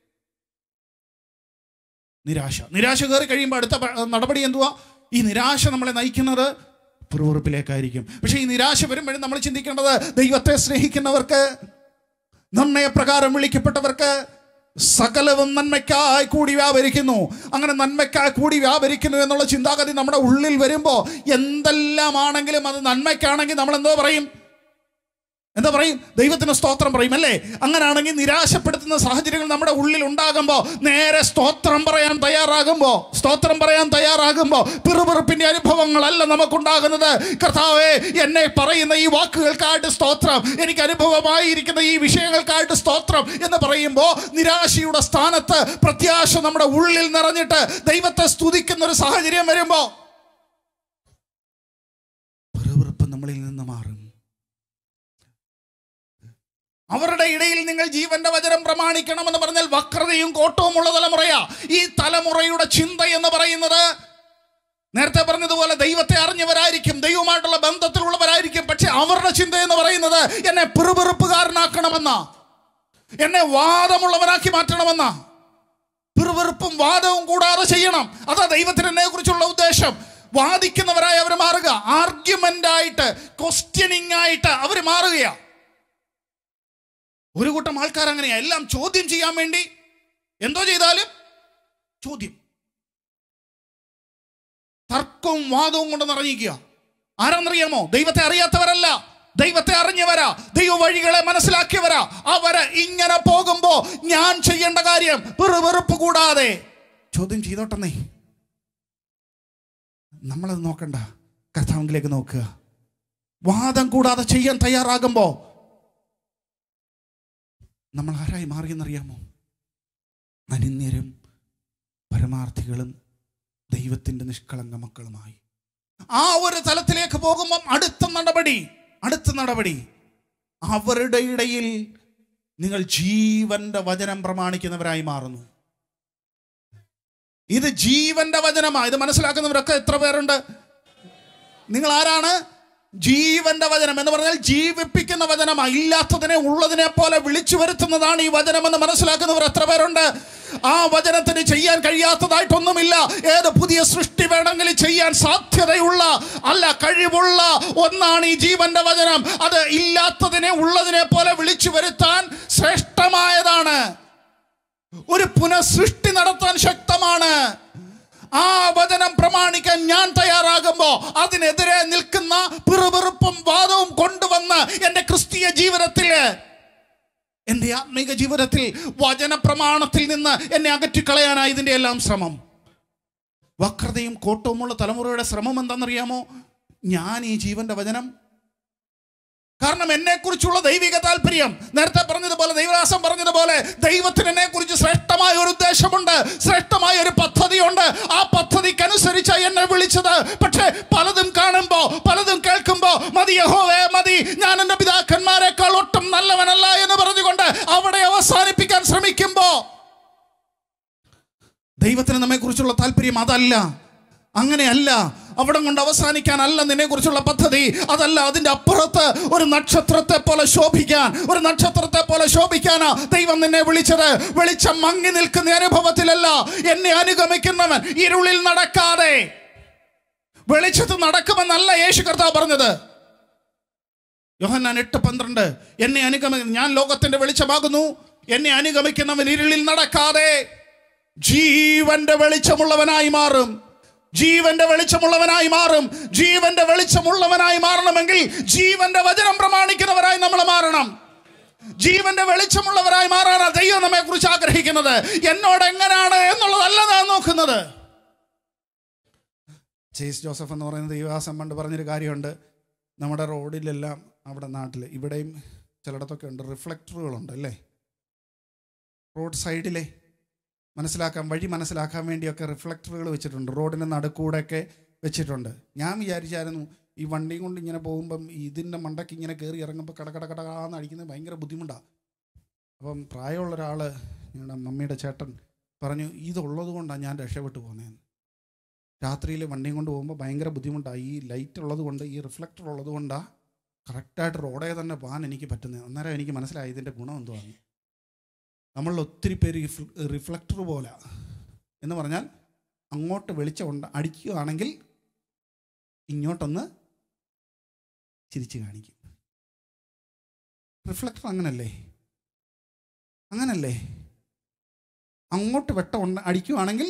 നിരാശ നിരാശ കയറി കഴിയുമ്പോൾ അടുത്ത പ- നടപടി എന്തുവാ ഈ നിരാശ നമ്മളെ നയിക്കുന്നത് പുറവുറുപ്പിലേക്കായിരിക്കും പക്ഷേ ഈ നിരാശ വരുമ്പോഴും നമ്മൾ ചിന്തിക്കേണ്ടത് ദൈവത്തെ സ്നേഹിക്കുന്നവർക്ക് നിർണയപ്രകാരം വിളിക്കപ്പെട്ടവർക്ക് സകലവും നന്മയ്ക്കായി കൂടി വ്യാപരിക്കുന്നു അങ്ങനെ നന്മയ്ക്കായി കൂടി വ്യാപരിക്കുന്നു എന്നുള്ള ചിന്താഗതി നമ്മുടെ ഉള്ളിൽ വരുമ്പോൾ എന്തെല്ലാം ആണെങ്കിലും അത് നന്മയ്ക്കാണെങ്കിൽ നമ്മൾ എന്തോ പറയും എന്താ പറയും ദൈവത്തിന് സ്തോത്രം പറയും അല്ലേ അങ്ങനെയാണെങ്കിൽ നിരാശപ്പെടുത്തുന്ന സാഹചര്യങ്ങൾ നമ്മുടെ ഉള്ളിൽ ഉണ്ടാകുമ്പോൾ നേരെ സ്തോത്രം പറയാൻ തയ്യാറാകുമ്പോൾ സ്തോത്രം പറയാൻ തയ്യാറാകുമ്പോൾ പിറുപിറുപ്പിന്റെ അനുഭവങ്ങളല്ല നമുക്കുണ്ടാകുന്നത് കർത്താവേ എന്നെ പറയുന്ന ഈ വാക്കുകൾക്കായിട്ട് സ്തോത്രം എനിക്ക് അനുഭവമായിരിക്കുന്ന ഈ വിഷയങ്ങൾക്കായിട്ട് സ്തോത്രം എന്ന് പറയുമ്പോൾ നിരാശയുടെ സ്ഥാനത്ത് പ്രത്യാശ നമ്മുടെ ഉള്ളിൽ നിറഞ്ഞിട്ട് ദൈവത്തെ സ്തുതിക്കുന്ന ഒരു സാഹചര്യം വരുമ്പോൾ പിറുപിറുപ്പ് നമ്മളിൽ നിന്ന് മാറും അവരുടെ ഇടയിൽ നിങ്ങൾ ജീവന്റെ വചനം പ്രമാണിക്കണമെന്ന് പറഞ്ഞാൽ വക്രതയും കോട്ടവും ഉള്ള തലമുറയാ ഈ തലമുറയുടെ ചിന്ത എന്ന് പറയുന്നത് നേരത്തെ പറഞ്ഞതുപോലെ ദൈവത്തെ അറിഞ്ഞവരായിരിക്കും ദൈവമായിട്ടുള്ള ബന്ധത്തിലുള്ളവരായിരിക്കും പക്ഷെ അവരുടെ ചിന്ത എന്ന് പറയുന്നത് എന്നെ പിറുപിറുപ്പുകാരനാക്കണമെന്ന എന്നെ വാദമുള്ളവനാക്കി മാറ്റണമെന്ന പിറുപിറുപ്പും വാദവും കൂടാതെ ചെയ്യണം അതാ ദൈവത്തിന് എന്നെ കുറിച്ചുള്ള ഉദ്ദേശം വാദിക്കുന്നവരായി അവർ മാറുക ആർഗ്യുമെന്റ് ആയിട്ട് ക്വസ്റ്റ്യനിങ് ആയിട്ട് അവർ മാറുകയാ ഒരു കൂട്ടം ആൾക്കാർ അങ്ങനെയാ എല്ലാം ചോദ്യം ചെയ്യാൻ വേണ്ടി എന്തോ ചെയ്താലും ചോദ്യം തർക്കവും വാദവും കൊണ്ട് നിറഞ്ഞിരിക്കുക ആരാന്നറിയാമോ ദൈവത്തെ അറിയാത്തവരല്ല ദൈവത്തെ അറിഞ്ഞവരാ ദൈവ വഴികളെ മനസ്സിലാക്കിയവരാ അവര് ഇങ്ങനെ പോകുമ്പോ ഞാൻ ചെയ്യേണ്ട കാര്യം വെറുവെറുപ്പ് കൂടാതെ ചോദ്യം ചെയ്തോട്ടെന്നേ നമ്മളത് നോക്കണ്ട കർത്താവിലേക്ക് നോക്കുക വാദം കൂടാതെ ചെയ്യാൻ തയ്യാറാകുമ്പോ നമ്മൾ ആരായി മാറിയെന്നറിയാമോ അനിന്യരും പരമാർത്ഥികളും ദൈവത്തിൻ്റെ നിഷ്കളങ്ക മക്കളുമായി ആ ഒരു തലത്തിലേക്ക് പോകുമ്പം അടുത്ത നടപടി അടുത്ത നടപടി അവരുടെ ഇടയിൽ നിങ്ങൾ ജീവന്റെ വചനം പ്രമാണിക്കുന്നവരായി മാറുന്നു ഇത് ജീവന്റെ വചനമാണ് ഇത് മനസ്സിലാക്കുന്നവരൊക്കെ എത്ര പേരുണ്ട് നിങ്ങൾ ആരാണ് ജീവന്റെ വചനം എന്ന് പറഞ്ഞാൽ ജീവിപ്പിക്കുന്ന വചനമാണ് ഇല്ലാത്തതിനെ ഉള്ളതിനെ പോലെ വിളിച്ചു വരുത്തുന്നതാണ് ഈ വചനം എന്ന് മനസ്സിലാക്കുന്നവർ എത്ര പേരുണ്ട് ആ വചനത്തിന് ചെയ്യാൻ കഴിയാത്തതായിട്ടൊന്നുമില്ല ഏത് പുതിയ സൃഷ്ടി വേണമെങ്കിലും ചെയ്യാൻ സാധ്യതയുള്ള അല്ല കഴിവുള്ള ഒന്നാണ് ഈ ജീവന്റെ വചനം അത് ഇല്ലാത്തതിനെ ഉള്ളതിനെ പോലെ വിളിച്ചു വരുത്താൻ ശ്രേഷ്ഠമായതാണ് ഒരു പുനഃസൃഷ്ടി നടത്താൻ ശക്തമാണ് ആ വചനം പ്രമാണിക്കാൻ ഞാൻ തയ്യാറാകുമ്പോൾ അതിനെതിരെ നിൽക്കുന്ന പിറുപിറുപ്പും വാദവും കൊണ്ടുവന്ന് എൻ്റെ ക്രിസ്തീയ ജീവിതത്തിൽ എൻ്റെ ആത്മീക ജീവിതത്തിൽ വചന പ്രമാണത്തിൽ നിന്ന് എന്നെ അകറ്റിക്കളയാനായി ഇതിൻ്റെ എല്ലാം ശ്രമം വക്രതയും കോട്ടവുമുള്ള തലമുറയുടെ ശ്രമം എന്താണെന്നറിയാമോ ഞാൻ ഈ ജീവന്റെ വചനം കാരണം എന്നെ കുറിച്ചുള്ള ദൈവിക താല്പര്യം നേരത്തെ പറഞ്ഞതുപോലെ ദൈവദാസം പറഞ്ഞതുപോലെ ദൈവത്തിന് എന്നെ കുറിച്ച് ശ്രേഷ്ഠമായ ഒരു ഉദ്ദേശമുണ്ട് ശ്രേഷ്ഠമായ ഒരു പദ്ധതിയുണ്ട് ആ പദ്ധതിക്കനുസരിച്ച് എന്നെ വിളിച്ചത് പക്ഷേ പലതും കാണുമ്പോ പലതും കേൾക്കുമ്പോ മതി യഹോവേ മതി ഞാൻ എൻ്റെ പിതാക്കന്മാരെക്കാൾ ഒട്ടും നല്ലവനല്ല എന്ന് പറഞ്ഞുകൊണ്ട് അവിടെ അവസാനിപ്പിക്കാൻ ശ്രമിക്കുമ്പോ ദൈവത്തിന് നമ്മെ കുറിച്ചുള്ള താല്പര്യം അതല്ല അങ്ങനെയല്ല അവിടെ കൊണ്ട് അവസാനിക്കാനല്ല നിന്നെ കുറിച്ചുള്ള പദ്ധതി അതല്ല അതിന്റെ അപ്പുറത്ത് ഒരു നക്ഷത്രത്തെ പോലെ ശോഭിക്കാൻ ഒരു നക്ഷത്രത്തെ പോലെ ശോഭിക്കാനാ ദൈവം നിന്നെ വിളിച്ചത് വെളിച്ചം മങ്ങി നിൽക്കുന്ന അനുഭവത്തിലല്ല എന്നെ അനുഗമിക്കുന്നവൻ ഇരുളിൽ നടക്കാതെ വെളിച്ചത്ത് നടക്കുമെന്നല്ല യേശു കർത്താവ് പറഞ്ഞത് യോഹന്നാൻ എട്ട് പന്ത്രണ്ട് എന്നെ അനുഗമി ഞാൻ ലോകത്തിന്റെ വെളിച്ചമാകുന്നു എന്നെ അനുഗമിക്കുന്നവൻ ഇരുളിൽ നടക്കാതെ ജീവന്റെ വെളിച്ചമുള്ളവനായി മാറും ജീവന്റെ വെളിച്ചമുള്ളവനായി മാറും ജീവന്റെ വെളിച്ചമുള്ളവനായി മാറണമെങ്കിൽ ജീവന്റെ വചനം പ്രമാണിക്കുന്നവരായി നമ്മൾ മാറണം ജീവന്റെ വെളിച്ചമുള്ളവരായി മാറാനാണ് ദൈവം നമ്മെ കുറിച്ച് ആഗ്രഹിക്കുന്നത് എന്നോട് എങ്ങനെയാണ് എന്നുള്ളതല്ല ഞാൻ നോക്കുന്നത് ചേസ് ജോസഫ് എന്ന് പറയുന്ന ദൈവദാസൻ പണ്ട് പറഞ്ഞൊരു കാര്യമുണ്ട് നമ്മുടെ റോഡിലെല്ലാം അവിടെ നാട്ടിൽ ഇവിടെയും ചിലയിടത്തൊക്കെ ഉണ്ട് റിഫ്ലക്ടറുകളുണ്ട് അല്ലേ റോഡ് സൈഡിലെ മനസ്സിലാക്കാൻ വഴി മനസ്സിലാക്കാൻ വേണ്ടിയൊക്കെ റിഫ്ലക്ടറുകൾ വെച്ചിട്ടുണ്ട് റോഡിന് നടുക്കൂടെയൊക്കെ വെച്ചിട്ടുണ്ട് ഞാൻ വിചാരിച്ചായിരുന്നു ഈ വണ്ടിയും കൊണ്ട് ഇങ്ങനെ പോകുമ്പം ഇതിൻ്റെ മണ്ടയ്ക്ക് ഇങ്ങനെ കയറി ഇറങ്ങുമ്പോൾ കടകട കടകാന്ന് അടിക്കുന്നത് ഭയങ്കര ബുദ്ധിമുട്ടാണ് അപ്പം പ്രായമുള്ള ഒരാൾ ഞങ്ങളുടെ മമ്മിയുടെ ചേട്ടൻ പറഞ്ഞു ഇതുള്ളത് കൊണ്ടാണ് ഞാൻ രക്ഷപ്പെട്ടു പോകുന്നതെന്ന് രാത്രിയിൽ വണ്ടിയും കൊണ്ട് പോകുമ്പോൾ ഭയങ്കര ബുദ്ധിമുട്ടാണ് ഈ ലൈറ്റ് ഉള്ളത് കൊണ്ട് ഈ റിഫ്ലക്ടർ ഉള്ളത് കൊണ്ടാണ് കറക്റ്റായിട്ട് റോഡേ തന്നെ പോകാൻ എനിക്ക് പറ്റുന്നത് അന്നേരം എനിക്ക് മനസ്സിലായി ഇതിൻ്റെ ഗുണം എന്തുവാണ് നമ്മളിൽ ഒത്തിരി പേര് ഈ റിഫ്ലക്ടർ പോലെ എന്ന് പറഞ്ഞാൽ അങ്ങോട്ട് വെളിച്ചം ഉണ്ട് അടിക്കുകയാണെങ്കിൽ ഇങ്ങോട്ടൊന്ന് ചിരിച്ച് കാണിക്കും റിഫ്ലക്ടർ അങ്ങനല്ലേ അങ്ങനല്ലേ അങ്ങോട്ട് വെട്ടം ഉണ്ട് അടിക്കുകയാണെങ്കിൽ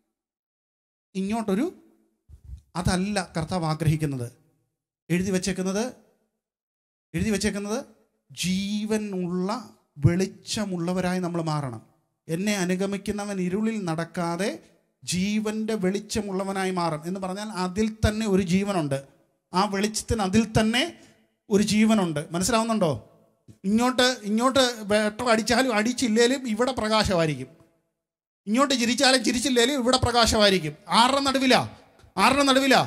ഇങ്ങോട്ടൊരു അതല്ല കർത്താവ് ആഗ്രഹിക്കുന്നത് എഴുതി വച്ചേക്കുന്നത് എഴുതി വച്ചേക്കുന്നത് ജീവൻ ഉള്ള വെളിച്ചമുള്ളവരായി നമ്മൾ മാറണം എന്നെ അനുഗമിക്കുന്നവൻ ഇരുളിൽ നടക്കാതെ ജീവന്റെ വെളിച്ചമുള്ളവനായി മാറും എന്ന് പറഞ്ഞാൽ അതിൽ തന്നെ ഒരു ജീവനുണ്ട് ആ വെളിച്ചത്തിന് അതിൽ തന്നെ ഒരു ജീവനുണ്ട് മനസ്സിലാവുന്നുണ്ടോ ഇങ്ങോട്ട് ഇങ്ങോട്ട് വെട്ടം അടിച്ചാലും അടിച്ചില്ലേലും ഇവിടെ പ്രകാശമായിരിക്കും ഇങ്ങോട്ട് ചിരിച്ചാലും ചിരിച്ചില്ലേലും ഇവിടെ പ്രകാശമായിരിക്കും ആരുടെ നടുവിലാ ആരുടെ നടുവിലാ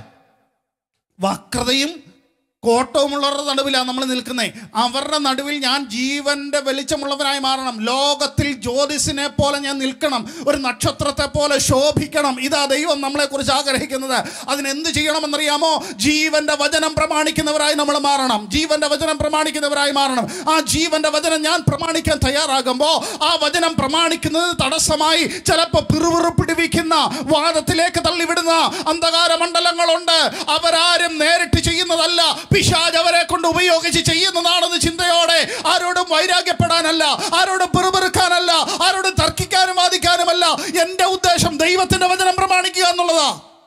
വക്രതയും കോട്ടവുമുള്ളവരുടെ നടുവിലാണ് നമ്മൾ നിൽക്കുന്നത് അവരുടെ നടുവിൽ ഞാൻ ജീവന്റെ വെളിച്ചമുള്ളവനായി മാറണം ലോകത്തിൽ ജ്യോതിസിനെ പോലെ ഞാൻ നിൽക്കണം ഒരു നക്ഷത്രത്തെ പോലെ ശോഭിക്കണം ഇതാ ദൈവം നമ്മളെ കുറിച്ച് ആഗ്രഹിക്കുന്നത് അതിനെന്ത് ചെയ്യണമെന്നറിയാമോ ജീവന്റെ വചനം പ്രമാണിക്കുന്നവരായി നമ്മൾ മാറണം ജീവന്റെ വചനം പ്രമാണിക്കുന്നവരായി മാറണം ആ ജീവന്റെ വചനം ഞാൻ പ്രമാണിക്കാൻ തയ്യാറാകുമ്പോൾ ആ വചനം പ്രമാണിക്കുന്നത് തടസ്സമായി ചിലപ്പോൾ പിറുപിറുപ്പിടിവിക്കുന്ന വാദത്തിലേക്ക് തള്ളിവിടുന്ന അന്ധകാര മണ്ഡലങ്ങളുണ്ട് അവരാരും നേരിട്ട് ചെയ്യുന്നതല്ല പിശാജ് അവരെ കൊണ്ട് ഉപയോഗിച്ച് ചെയ്യുന്നതാണെന്ന് ചിന്തയോടെ ആരോടും വൈരാഗ്യപ്പെടാനല്ല ആരോടും പിറുപിറുക്കാനല്ല ആരോടും തർക്കിക്കാനും വാദിക്കാനുമല്ല എന്റെ ഉദ്ദേശം ദൈവത്തിന്റെ വചനം പ്രമാണിക്കുക എന്നുള്ളതാ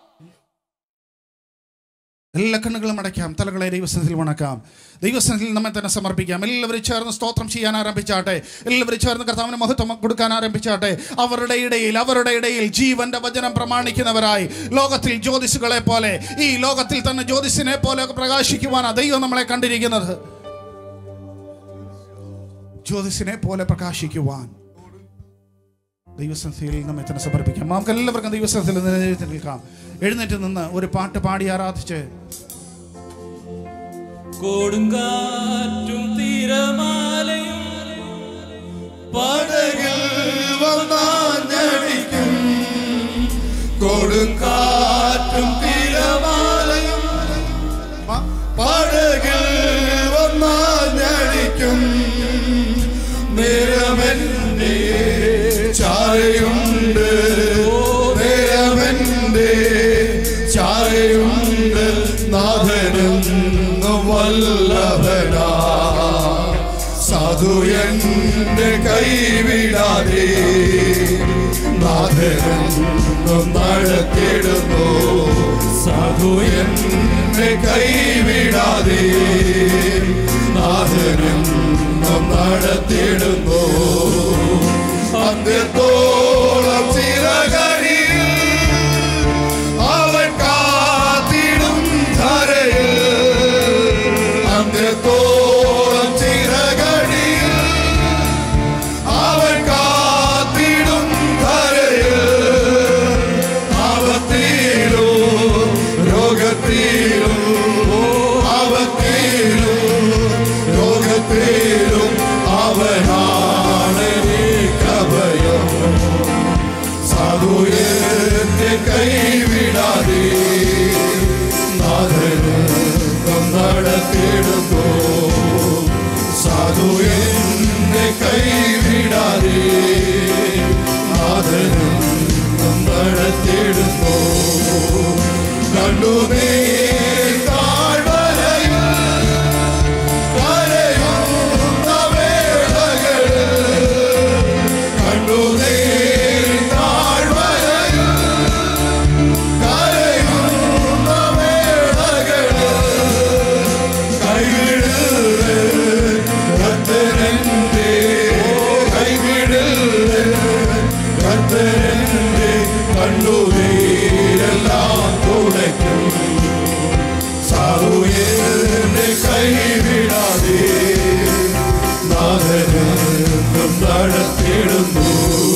എല്ലാ കണ്ണുകളും അടയ്ക്കാം തലകളെ ദൈവസ്ഥത്തിൽ വണക്കാം ദൈവസ്ഥത്തിൽ നമ്മെ തന്നെ സമർപ്പിക്കാം എല്ലാവരും ചേർന്ന് സ്തോത്രം ചെയ്യാൻ ആരംഭിച്ചാട്ടെ എല്ലാവരും ചേർന്ന് കർത്താവിന് മഹത്വം കൊടുക്കാൻ ആരംഭിച്ചാട്ടെ അവരുടെ ഇടയിൽ അവരുടെ ഇടയിൽ ജീവന്റെ വചനം പ്രമാണിക്കുന്നവരായി ലോകത്തിൽ ജ്യോതിഷുകളെ പോലെ ഈ ലോകത്തിൽ തന്നെ ജ്യോതിഷിനെ പോലെ പ്രകാശിക്കുവാനാണ് ദൈവം നമ്മളെ കണ്ടിരിക്കുന്നത് ജ്യോതിഷിനെ പോലെ പ്രകാശിക്കുവാൻ ദൈവസന്ധിയിൽ നമ്മെ തന്നെ സമർപ്പിക്കാം നമുക്ക് എല്ലാവർക്കും ദൈവസന്ധിയിൽ എഴുന്നേറ്റ് നിൽക്കാം എഴുന്നേറ്റ് നിന്ന് ഒരു പാട്ട് പാടി ആരാധിച്ച് കൊടുങ്കാറ്റും തിരമാലയും പടകിൽ വന്നാഞ്ഞടിക്കും കൊടുങ്കാറ്റും തിരമാലയും പടകിൽ വന്നാഞ്ഞടിക്കും നിരവന്റെ ചായയുണ്ട് നിരവന്റെ ചായയുണ്ട് നാഥനെന്ന് വല്ലഭനാ സാധു എന്റെ കൈവിടാതെ നാഥനെന്നും നടത്തിടുന്നു സാധു എന്നെ കൈവിടാതെ നാഥനെന്നും നടത്തിടുന്നു അന്ത്യത്തോളം ചിറകരിൽ അവൻ കാത്തിടും ധരയിൽ അന്ത്യത്തോളം ചിറകടിയിൽ അവൻ കാത്തിടും ധരയിൽ അവത്തിലും രോഗത്തിലും അവത്തിലും രോഗത്തിലും അവനാണ് നാഥനും നടത്തിടുന്നു കണ്ണുനീ താഴ്വരയിൽ കരയുന്ന വേളകളിൽ കണ്ണുനീർ താഴ്വരയിൽ കരയുന്ന വേളകളിൽ കൈവിടല് കത്തരന്റെ കൈവിടല് കത്തരന്റെ കണ്ണുനീരെല്ലാം തുടയ്ക്കും സാഹുയെ കൈവിടാതെ നാഥനും നടത്തിടുന്നു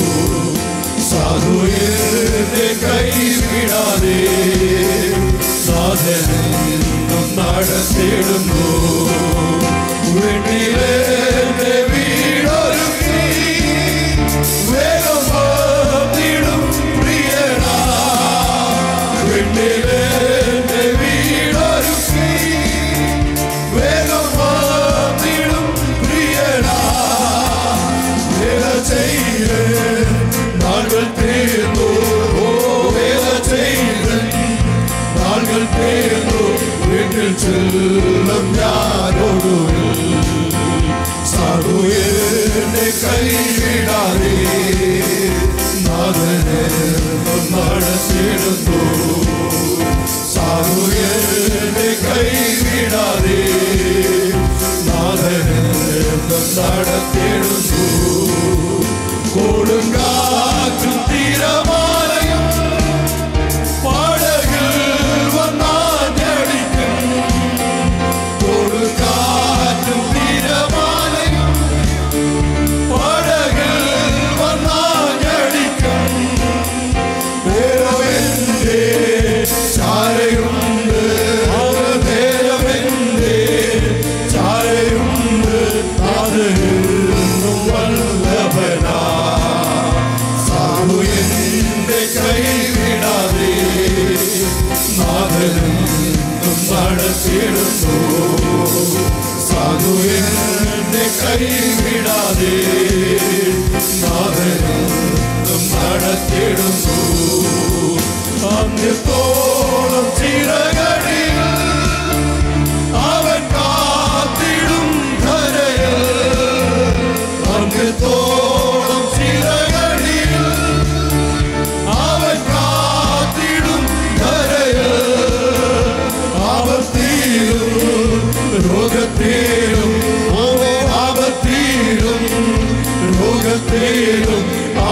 സാധുയെ കൈവിടാതെ നാഥനും നടത്തിടുന്നു വീട്ടിലെ വീടൊരുക്കി വേഗം വന്നിടും പ്രിയനാ വീട്ടിലെ വീടൊരുക്കി വേഗം വന്നിടും പ്രിയനാ വേല ചെയ്ത് നാളുകൾ തീർന്നു ഓ വേല ചെയ്ത് നാളുകൾ തീർന്നു വീട്ടിൽ ചെല്ലും ഞാനോടു സാധുയെ കൈവിടാതെ നാഥനെ നടത്തിടുന്നു സാധുയെ കൈവിടാതെ നാഥനെ നടത്തിടുന്നു കൊടുങ്കാറ്റും തീരമാലയും പാടകിൽ വന്നാഞ്ഞടിക്കും കൊടുങ്കാറ്റും തീരമാലയും പാടകിൽ വന്നാഞ്ഞടിക്കും ദേവന്റെ ചാരയുണ്ട് ദേവന്റെ ചാരയുണ്ട് അത് വല്ലഭനാ സാധുയന്റെ കൈവിടാതെ നാഥനും നടത്തിടുന്നു സാധുയന്റെ കൈവിടാതെ നാഥനും നടത്തിടുന്നു അന്യത്തോളം ചിറകടിയിൽ അവൻ കാത്തിടും ധരയിൽ അന്യത്തോളം ചിറകടിയിൽ അവൻ കാത്തിടും ധരയിൽ ആപത്തിലും രോഗത്തിലും ആപത്തിലും രോഗത്തിലും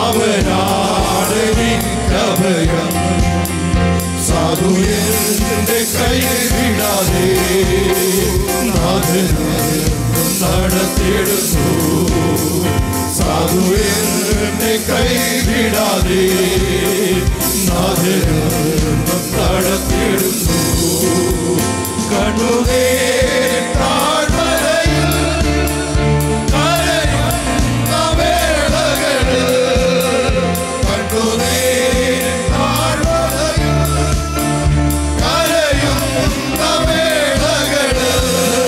അവനാടവിക്കഭയം സാധുയന്റെ കൈവിടാതെ നാഥനും നടത്തിടുന്നു സാധുയന്റെ കൈവിടാതെ നാഥനും നടത്തിടുന്നു കണ്ണുനീ താഴ്വരയിൽ കരയുന്ന വേളകളിൽ കണ്ണുനീ താഴ്വരയിൽ കരയുന്ന വേളകളിൽ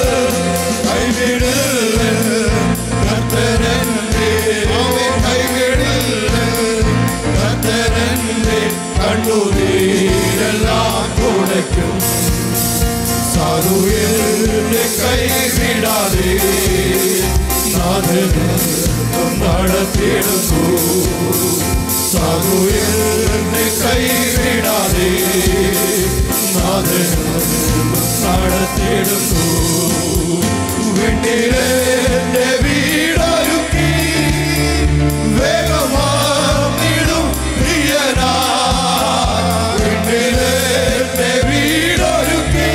കൈവിടല് കർത്തരന്റെ കൈവിടല് കർത്തരന്റെ കണ്ണുനീരെല്ലാം തുടയ്ക്കും സാധുവിന്റെ കൈവിടാതെ നാഥനും നടത്തിടുന്നു സാധുവിന്റെ കൈവിടാതെ നാഥനും നടത്തിടുന്നു വീട്ടിലെ വീടൊരുക്കി വേഗമാണിടും പ്രിയനാ വീട്ടിലെ വീടൊരുക്കി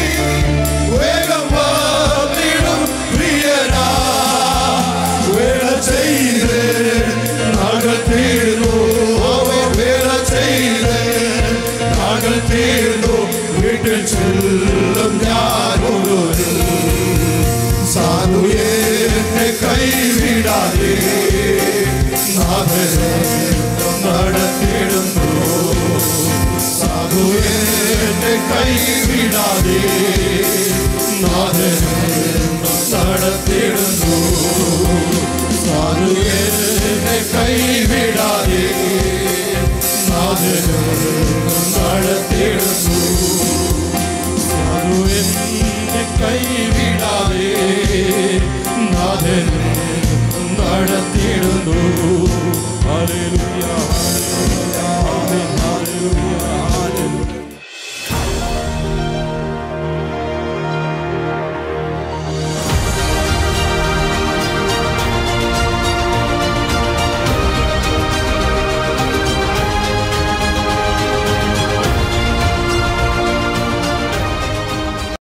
വേഗമാണിടും പ്രിയനാ വേല ചെയ്ത് നാകൾ തീർന്നു അവൻ വേല ചെയ്ത് നാകൾ തീർന്നു വീട്ടിൽ ചെല്ലും ഞാനൊരു സാധുയെ കൈവിടാതെ നാഥനെ നടത്തിടുന്നു സാധുയെ കൈവിടാതെ നാഥനെ നടത്തിടുന്നു സാധുയെ കൈ